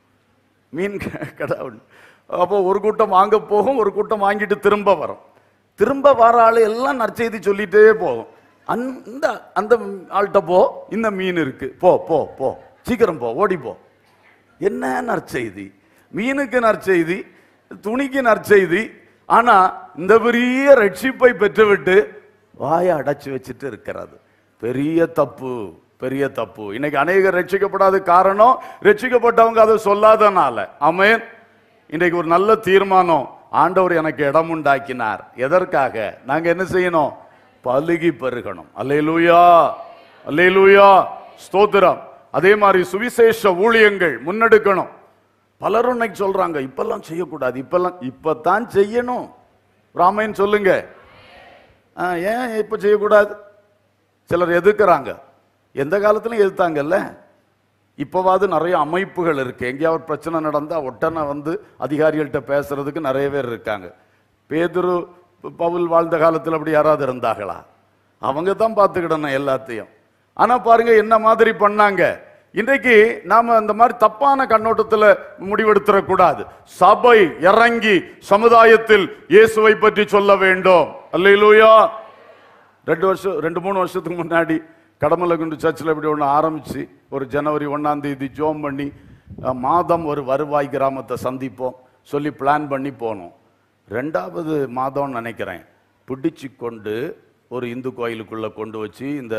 மீன் க- கடை உண்டு அப்போ ஒரு கூட்டம் வாங்க போகும் ஒரு கூட்டம் வாங்கிட்டு திரும்ப வரும் திரும்ப வர ஆளு எல்லாம் நற்செய்தி சொல்லிட்டே போகும் அந்த அந்த ஆள்கிட்ட போ இந்த மீன் இருக்கு போ போ போ சீக்கிரம் போ ஓடி போ என்ன நற்செய்தி மீனுக்கு நற்செய்தி துணிக்கு நற்செய்தி ஆனா இந்த பெரிய ரட்சிப்பை பெற்றுவிட்டு வாயை அடைச்சு வச்சுட்டு இருக்கிறது பெரிய தப்பு பெரிய தப்பு இன்னைக்கு அநேகர் ரட்சிக்கப்படாத காரணம் ரட்சிக்கப்பட்டவங்க அதை சொல்லாதனால ஆமென் இன்றைக்கு ஒரு நல்ல தீர்மானம் ஆண்டவர் எனக்கு இடம் உண்டாக்கினார் எதற்காக நாங்க என்ன செய்யணும் பலுகி பெருகணும் அல்லேலூயா அல்லேலூயா ஸ்தோத்திரம் அதே மாதிரி சுவிசேஷ ஊழியங்கள் முன்னெடுக்கணும் பலரும் இன்னைக்கு சொல்றாங்க இப்பெல்லாம் செய்யக்கூடாது இப்பெல்லாம் இப்பதான் செய்யணும் ராமையன் சொல்லுங்க ஆ, ஏன் இப்ப செய்யக்கூடாது சிலர் எதிர்க்கிறாங்க எந்த காலத்திலும் எதிர்த்தாங்கல்ல இப்போவாது நிறைய அமைப்புகள் இருக்கு எங்கேயாவது பிரச்சனை நடந்தா உடனே வந்து அதிகாரிகள்கிட்ட பேசுறதுக்கு நிறைய பேர் இருக்காங்க பேதுரு பவுல் வாழ்ந்த காலத்தில் அப்படி யாராவது இருந்தாங்களா அவங்க தான் பார்த்துக்கிடணும் எல்லாத்தையும் ஆனா பாருங்க என்ன மாதிரி பண்ணாங்க இன்றைக்கு நாம இந்த மாதிரி தப்பான கண்ணோட்டத்துல முடிவெடுத்துடக்கூடாது சபை இறங்கி சமுதாயத்தில் இயேசுவை பற்றி சொல்ல வேண்டும் அல்லேலூயா ரெண்டு வருஷம் ரெண்டு மூணு வருஷத்துக்கு முன்னாடி கடமலகுண்டு சர்ச்சில் இப்படி ஒன்று ஆரம்பிச்சு ஒரு ஜனவரி ஒன்றாம் தேதி ஜோம் பண்ணி அஹ், மாதம் ஒரு வருவாய் கிராமத்தை சந்திப்போம் சொல்லி பிளான் பண்ணி போனோம் ரெண்டாவது மாதம்னு நினைக்கிறேன் பிடிச்சு கொண்டு ஒரு இந்து கோயிலுக்குள்ள கொண்டு வச்சு இந்த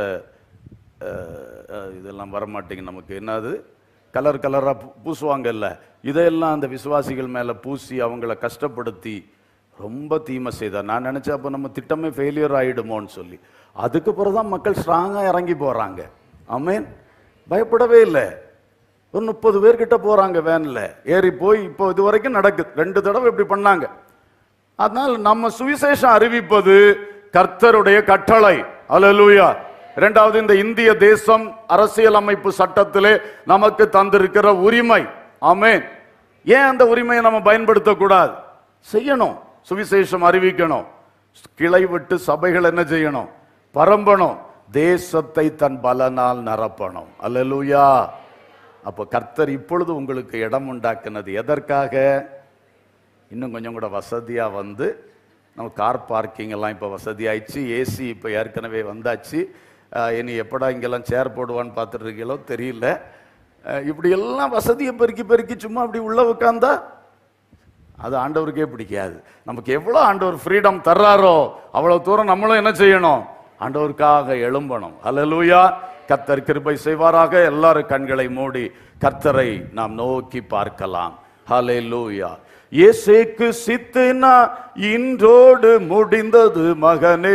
அஹ், அஹ், இதெல்லாம் வரமாட்டேங்க நமக்கு என்னது கலர் கலராக பூசுவாங்கல்ல இதையெல்லாம் அந்த விசுவாசிகள் மேலே பூசி அவங்கள கஷ்டப்படுத்தி ரொம்ப தீமை செய்தார் நான் நினைச்சேன் அப்போ நம்ம திட்டமே ஃபெயிலியர் ஆயிடுமோன்னு சொல்லி அதுக்கு பிறகு தான் மக்கள் ஸ்ட்ராங்காக இறங்கி போறாங்க ஆமென் பயப்படவே இல்லை ஒரு முப்பது பேர்கிட்ட போறாங்க வேன்ல ஏறி போய் இப்போ இது வரைக்கும் நடக்குது ரெண்டு தடவை இப்படி பண்ணாங்க அதனால் நம்ம சுவிசேஷம் அறிவிப்பது கர்த்தருடைய கட்டளை அல்லேலூயா இரண்டாவது இந்த இந்திய தேசம் அரசியல் அமைப்பு சட்டத்திலே நமக்கு தந்திருக்கிற உரிமை ஆமென் ஏன் அந்த உரிமையை நம்ம பயன்படுத்தக்கூடாது செய்யணும் சுவிசேஷம் அறிவிக்கணும் கிளை விட்டு சபைகள் என்ன செய்யணும் பரம்பணும் தேசத்தை தன் பலனால் நிரப்பணும் அல்லேலூயா அப்போ கர்த்தர் இப்பொழுது உங்களுக்கு இடம் உண்டாக்குனது எதற்காக இன்னும் கொஞ்சம் கூட வசதியாக வந்து நம்ம கார் பார்க்கிங் எல்லாம் இப்போ வசதி ஆயிடுச்சு ஏசி இப்போ ஏற்கனவே வந்தாச்சு அஹ், இனி எப்படா இங்கெல்லாம் சேர் போடுவான்னு பார்த்துட்டு இருக்கீங்களோ தெரியல அஹ், இப்படி எல்லாம் வசதியை பெருக்கி பெருக்கி சும்மா அப்படி உள்ள உட்காந்தா அது ஆண்டவருக்கே பிடிக்காது நமக்கு எவ்வளோ ஆண்டவர் ஃப்ரீடம் தர்றாரோ அவ்வளோ தூரம் நம்மளும் என்ன செய்யணும் ஆண்டவருக்காக எழும்பணும் அல்லேலூயா கர்த்தர் கிருபை செய்வாராக எல்லாரும் கண்களை மூடி கர்த்தரை நாம் நோக்கி பார்க்கலாம் ஹalleluya இயேசுக்கு சித்துனா இன்றோடு முடிந்தது மகனே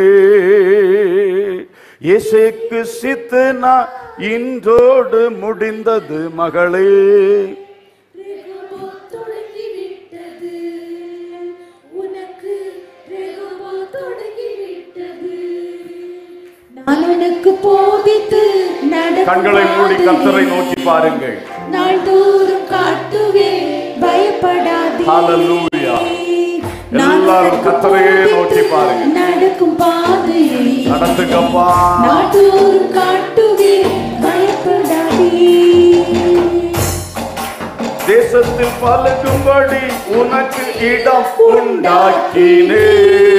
இயேசுக்கு சித்துனா இன்றோடு முடிந்தது மகளே ரெகோபோ தொடங்கிவிட்டது. உனக்கு ரெகோபோ தொடங்கிவிட்டது. நான் உனக்கு போதித்து நடக்கும் கண்களை மூடி கர்த்தரை பாதையை நோக்கி பாருங்கள் நாள்தோறும் காட்டுவேன் பயப்படாதே Hallelujah. நான் எல்லாரும் உனக்கு கர்த்தரையே நோக்கி போதித்து பாருங்க. நடக்கும் பாதையை நடத்துங்கப்பா நாள்தோறும் காட்டுவேன் பயப்படாதே தேசத்தில் பழகும்படி உனக்கு இடம் உண்டாக்கினே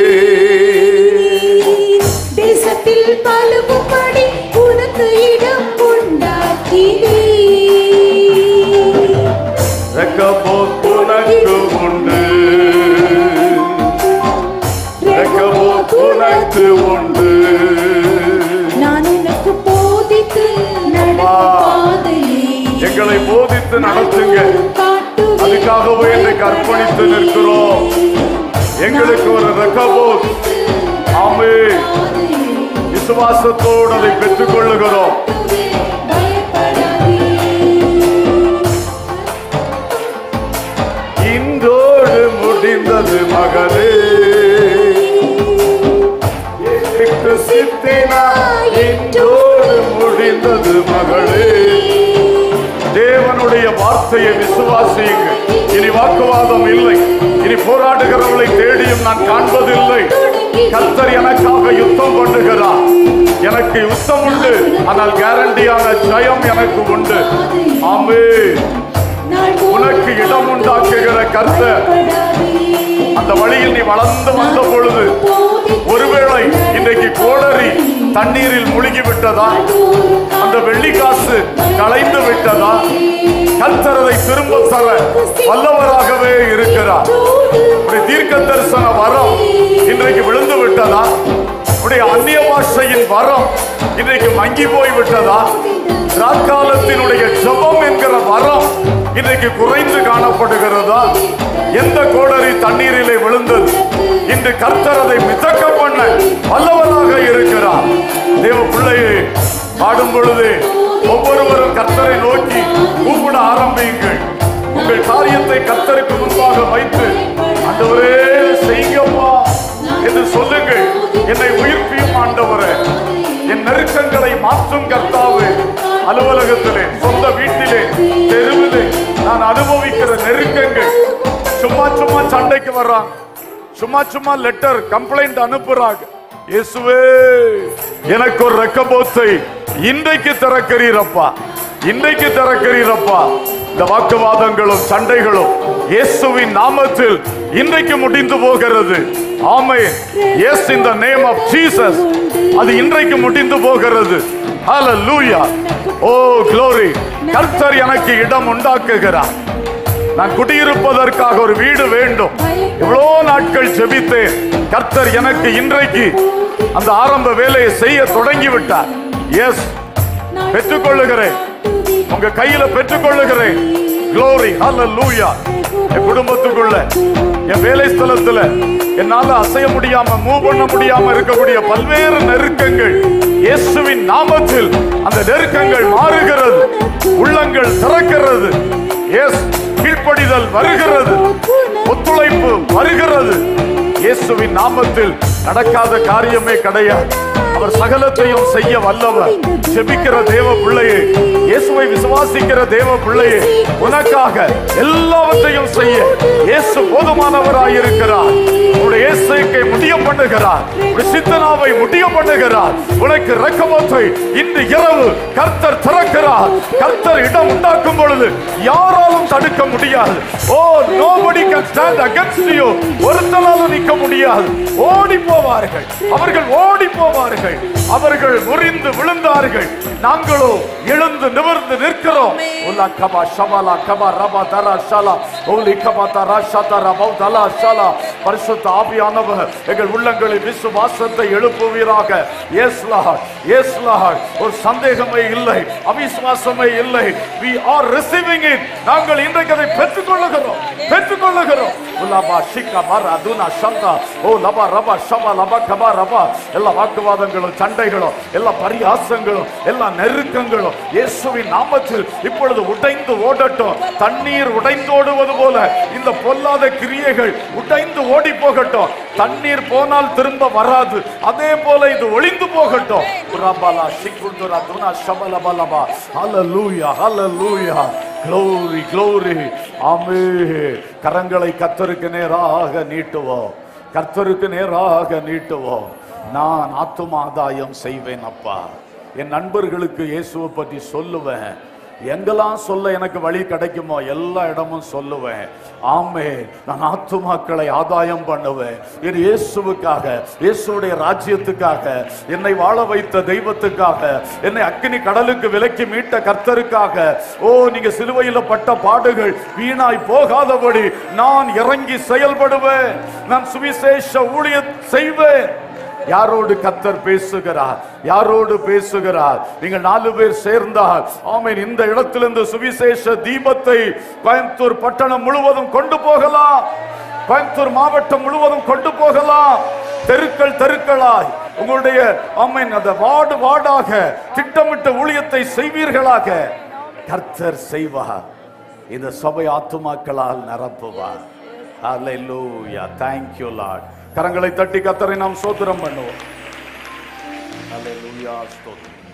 தேசத்தில் பழுகும்படி உனக்கு இடம் உண்டாக்கினே ரெக்கபோத் உனக்கு உண்டு ரெக்கபோத் உனக்கு உண்டு நான் உனக்கு போதித்து நடக்கும் பாதையை எங்களை போதித்து நடத்துங்க காட்டுவேன் அதுக்காகவே இன்னைக்கு அர்ப்பணித்து நிற்கிறோம் எங்களுக்கு ஒரு ரெக்கபோத் ஆமே விசுவாசத்தோடு அதை பெற்றுக் கொள்ளுகிறோம் இன்றோடு முடிந்தது மகளே இயேசுக்கு சித்தினா இன்றோடு முடிந்தது மகளே தேவனுடைய வார்த்தையை விசுவாசியுங்கள் இனி வாக்குவாதம் இல்லை இனி போராடுகிறவர்களை தேடியும் நான் காண்பதில்லை கர்த்தர் எனக்காக யுத்தம் பண்ணுகிறார் எனக்கு யுத்தம் உண்டு ஆனால் கேரண்டியான ஜெயம் எனக்கு உண்டு ஆமே உனக்கு இடம் உண்டாக்குகிற கர்த்தர் அந்த வழியில் நீ வளர்ந்து வந்த பொழுது ஒருவேளை இன்றைக்கு கோடரி தண்ணீரில் முழுகி விட்டதா அந்த வெள்ளி காசு கலைந்து விட்டதா கர்த்தர் அதை திரும்ப தர வல்லவராகவே இருக்கிறார் உடைய தீர்க்க தரிசன வரம் இன்றைக்கு விழுந்து விட்டதா உடைய அந்நிய பாஷையின் வரம் இன்றைக்கு மங்கி போய் விட்டதா ராக்காலத்தினுடைய ஜெபம் என்கிற வரம் இன்றைக்கு குறைந்து காணப்படுகிறதா எந்த கோடரி தண்ணீரிலே விழுந்தது இன்று கர்த்தர் அதை மிதக்க பண்ண வல்லவராக இருக்கிறார் தேவ பிள்ளையே பாடும் பொழுது ஒவ்வொருவரும் கர்த்தரை நோக்கி கூப்பிட ஆரம்பியுங்கள் உங்கள் காரியத்தை கர்த்தருக்கு முன்பாக வைத்து ஆண்டவரே செய்யுங்கப்பா என்று சொல்லுங்கள் என்னை உயிர்ப்பியும் ஆண்டவரே என் நெருக்கங்களை மாற்றும் கர்த்தாவே அலுவலகத்திலே சொந்த வீட்டிலே தெருவிலே நான் அனுபவிக்கிற நெருக்கங்கள் சும்மா சும்மா சண்டைக்கு வர்றாங்க சும்மா சும்மா லெட்டர் கம்ப்ளைண்ட் அனுப்புறாங்க இயேசுவே எனக்கு ஒரு ரெக்கபோத்தை இன்றைக்கு திறக்கிறீரப்பா இன்றைக்கு திறக்கிறீரப்பா இந்த வாக்குவாதங்களும் சண்டைகளும் இயேசுவின் நாமத்தில் இன்றைக்கு முடிந்து போகிறது ஆமே yes in the name of Jesus அது இன்றைக்கு முடிந்து போகிறது ஹalleluya ஓ glory கர்த்தர் எனக்கு இடம் உண்டாக்குகிறார் நான் குடியிருப்பதற்காக ஒரு வீடு வேண்டும் இவ்வளோ நாட்கள் ஜெபித்தேன் கர்த்தர் எனக்கு இன்றைக்கு அந்த ஆரம்ப வேலையை செய்ய தொடங்கி விட்டார் எஸ் பெற்றுக்கொள்ளுகிறேன் உங்க கையில பெற்றுக்கொள்ளுகிறேன் glory hallelujah என் குடும்பத்துக்குள்ள என் வேலை ஸ்தலத்துல என்னால அசைய முடியாம மூவ் பண்ண முடியாம இருக்கக்கூடிய பல்வேறு நெருக்கங்கள் இயேசுவின் நாமத்தில் அந்த நெருக்கங்கள் மாறுகிறது உள்ளங்கள் திறக்கிறது எஸ் கீழ்ப்படிதல் வருகிறது ஒத்துழைப்பு வருகிறது இயேசுவின் நாமத்தில் நடக்காத காரியமே கிடையாது அவர் சகலத்தையும் செய்ய வல்லவர் செபிக்கிற தேவ பிள்ளையே இயேசுவை விசுவாசிக்கிற தேவ பிள்ளையே உனக்காக எல்லாவற்றையும் செய்ய இயேசு போதுமானவராய் இருக்கிறார் உன்னுடைய இயேசுக்கை முடிய பண்ணுகிறார் உன்னுடைய சித்தனாவை முடிய பண்ணுகிறார் உனக்கு ரக்கமத்தை இன்று இரவு கர்த்தர் திறக்கிறார் கர்த்தர் இடம் உண்டாக்கும் பொழுது யாராலும் தடுக்க முடியாது ஓ nobody can stand against you ஒருத்தனாலும் நிற்க முடியாது ஓடி போவார்கள் அவர்கள் ஓடி போவார்கள் அவர்கள் முறிந்து விழுந்தார்கள் நாங்களோ எழுந்து நிமிர்ந்து நிற்கிறோம் உலா கபா ஷபலா கபா ரபா தரா ஷலா ஓலி கபா தரா ஷதரா பௌதலா ஷலா பரிசுத்த ஆவியானவர் எங்கள் உள்ளங்களில் விசுவாசத்தை எழுப்புவீராக எஸ் லார்ட் எஸ் லார்ட் ஒரு சந்தேகமே இல்லை அவிசுவாசமே இல்லை we are receiving it நாங்கள் இன்றைக்கு அதை பெற்றுக்கொள்ளுகிறோம் பெற்றுக்கொள்ளுகிறோம் உலபா ஷிக்கா மரா துனா ஷந்தா ஓ லபா ரபா ஷபா லபா கபா ரபா எல்லா வாக்குவாதங்களும் சண்டைகளும் எல்லா பரியாசங்களும் எல்லா நெருக்கங்களும் இயேசுவின் நாமத்தில் இப்பொழுது உடைந்து ஓடட்டும் தண்ணீர் உடைந்தோடுவது போல இந்த பொல்லாத கிரியைகள் உடைந்து ஓடி போகட்டும் தண்ணீர் போனால் திரும்ப வராது அதே போல இது ஒளிந்து போகட்டும் ரபலா ஷிக்குந்துரா துனா ஷபல பலபா ஹalleluya ஹalleluya glory glory ஆமே கரங்களை கர்த்தருக்கு நேராக நீட்டுவோம் கர்த்தருக்கு நேராக நீட்டுவோம் நான் ஆத்துமாதாயம் செய்வேன் அப்பா என் நண்பர்களுக்கு இயேசுவை பற்றி சொல்லுவேன் எங்கெல்லாம் சொல்ல எனக்கு வழி கிடைக்குமோ எல்லா இடமும் சொல்லுவேன் ஆமே நான் ஆத்துமாக்களை ஆதாயம் பண்ணுவேன் என் இயேசுவுக்காக இயேசுடைய ராஜ்யத்துக்காக என்னை வாழ வைத்த தெய்வத்துக்காக என்னை அக்கினி கடலுக்கு விலக்கி மீட்ட கர்த்தருக்காக ஓ நீங்க சிலுவையில பட்ட பாடுகள் வீணாய் போகாதபடி நான் இறங்கி செயல்படுவேன் நான் சுவிசேஷ ஊழியம் செய்வேன் யாரோடு கத்தர் பேசுகிறார் யாரோடு பேசுகிறார் நீங்கள் நாலு பேர் சேர்ந்தால் ஆமென் இந்த இடத்திலிருந்து சுவிசேஷ தீபத்தை கோயம்புத்தூர் பட்டணம் முழுவதும் கொண்டு போகலாம் கோயம்புத்தூர் மாவட்டம் முழுவதும் கொண்டு போகலாம் தெருக்கள் தெருக்களாய் உங்களுடைய ஆமென் அந்த வார்டு வார்டாக திட்டமிட்ட ஊழியத்தை செய்வீர்களாக கர்த்தர் செய்வார் இந்த சபை ஆத்துமாக்களால் நிரப்புவார் ஹalleluya thank you lord கரங்களை தட்டி கத்தரை நாம் சோத்திரம் பண்ணுவோம் ஹalleluya ஸ்தோத்திரம்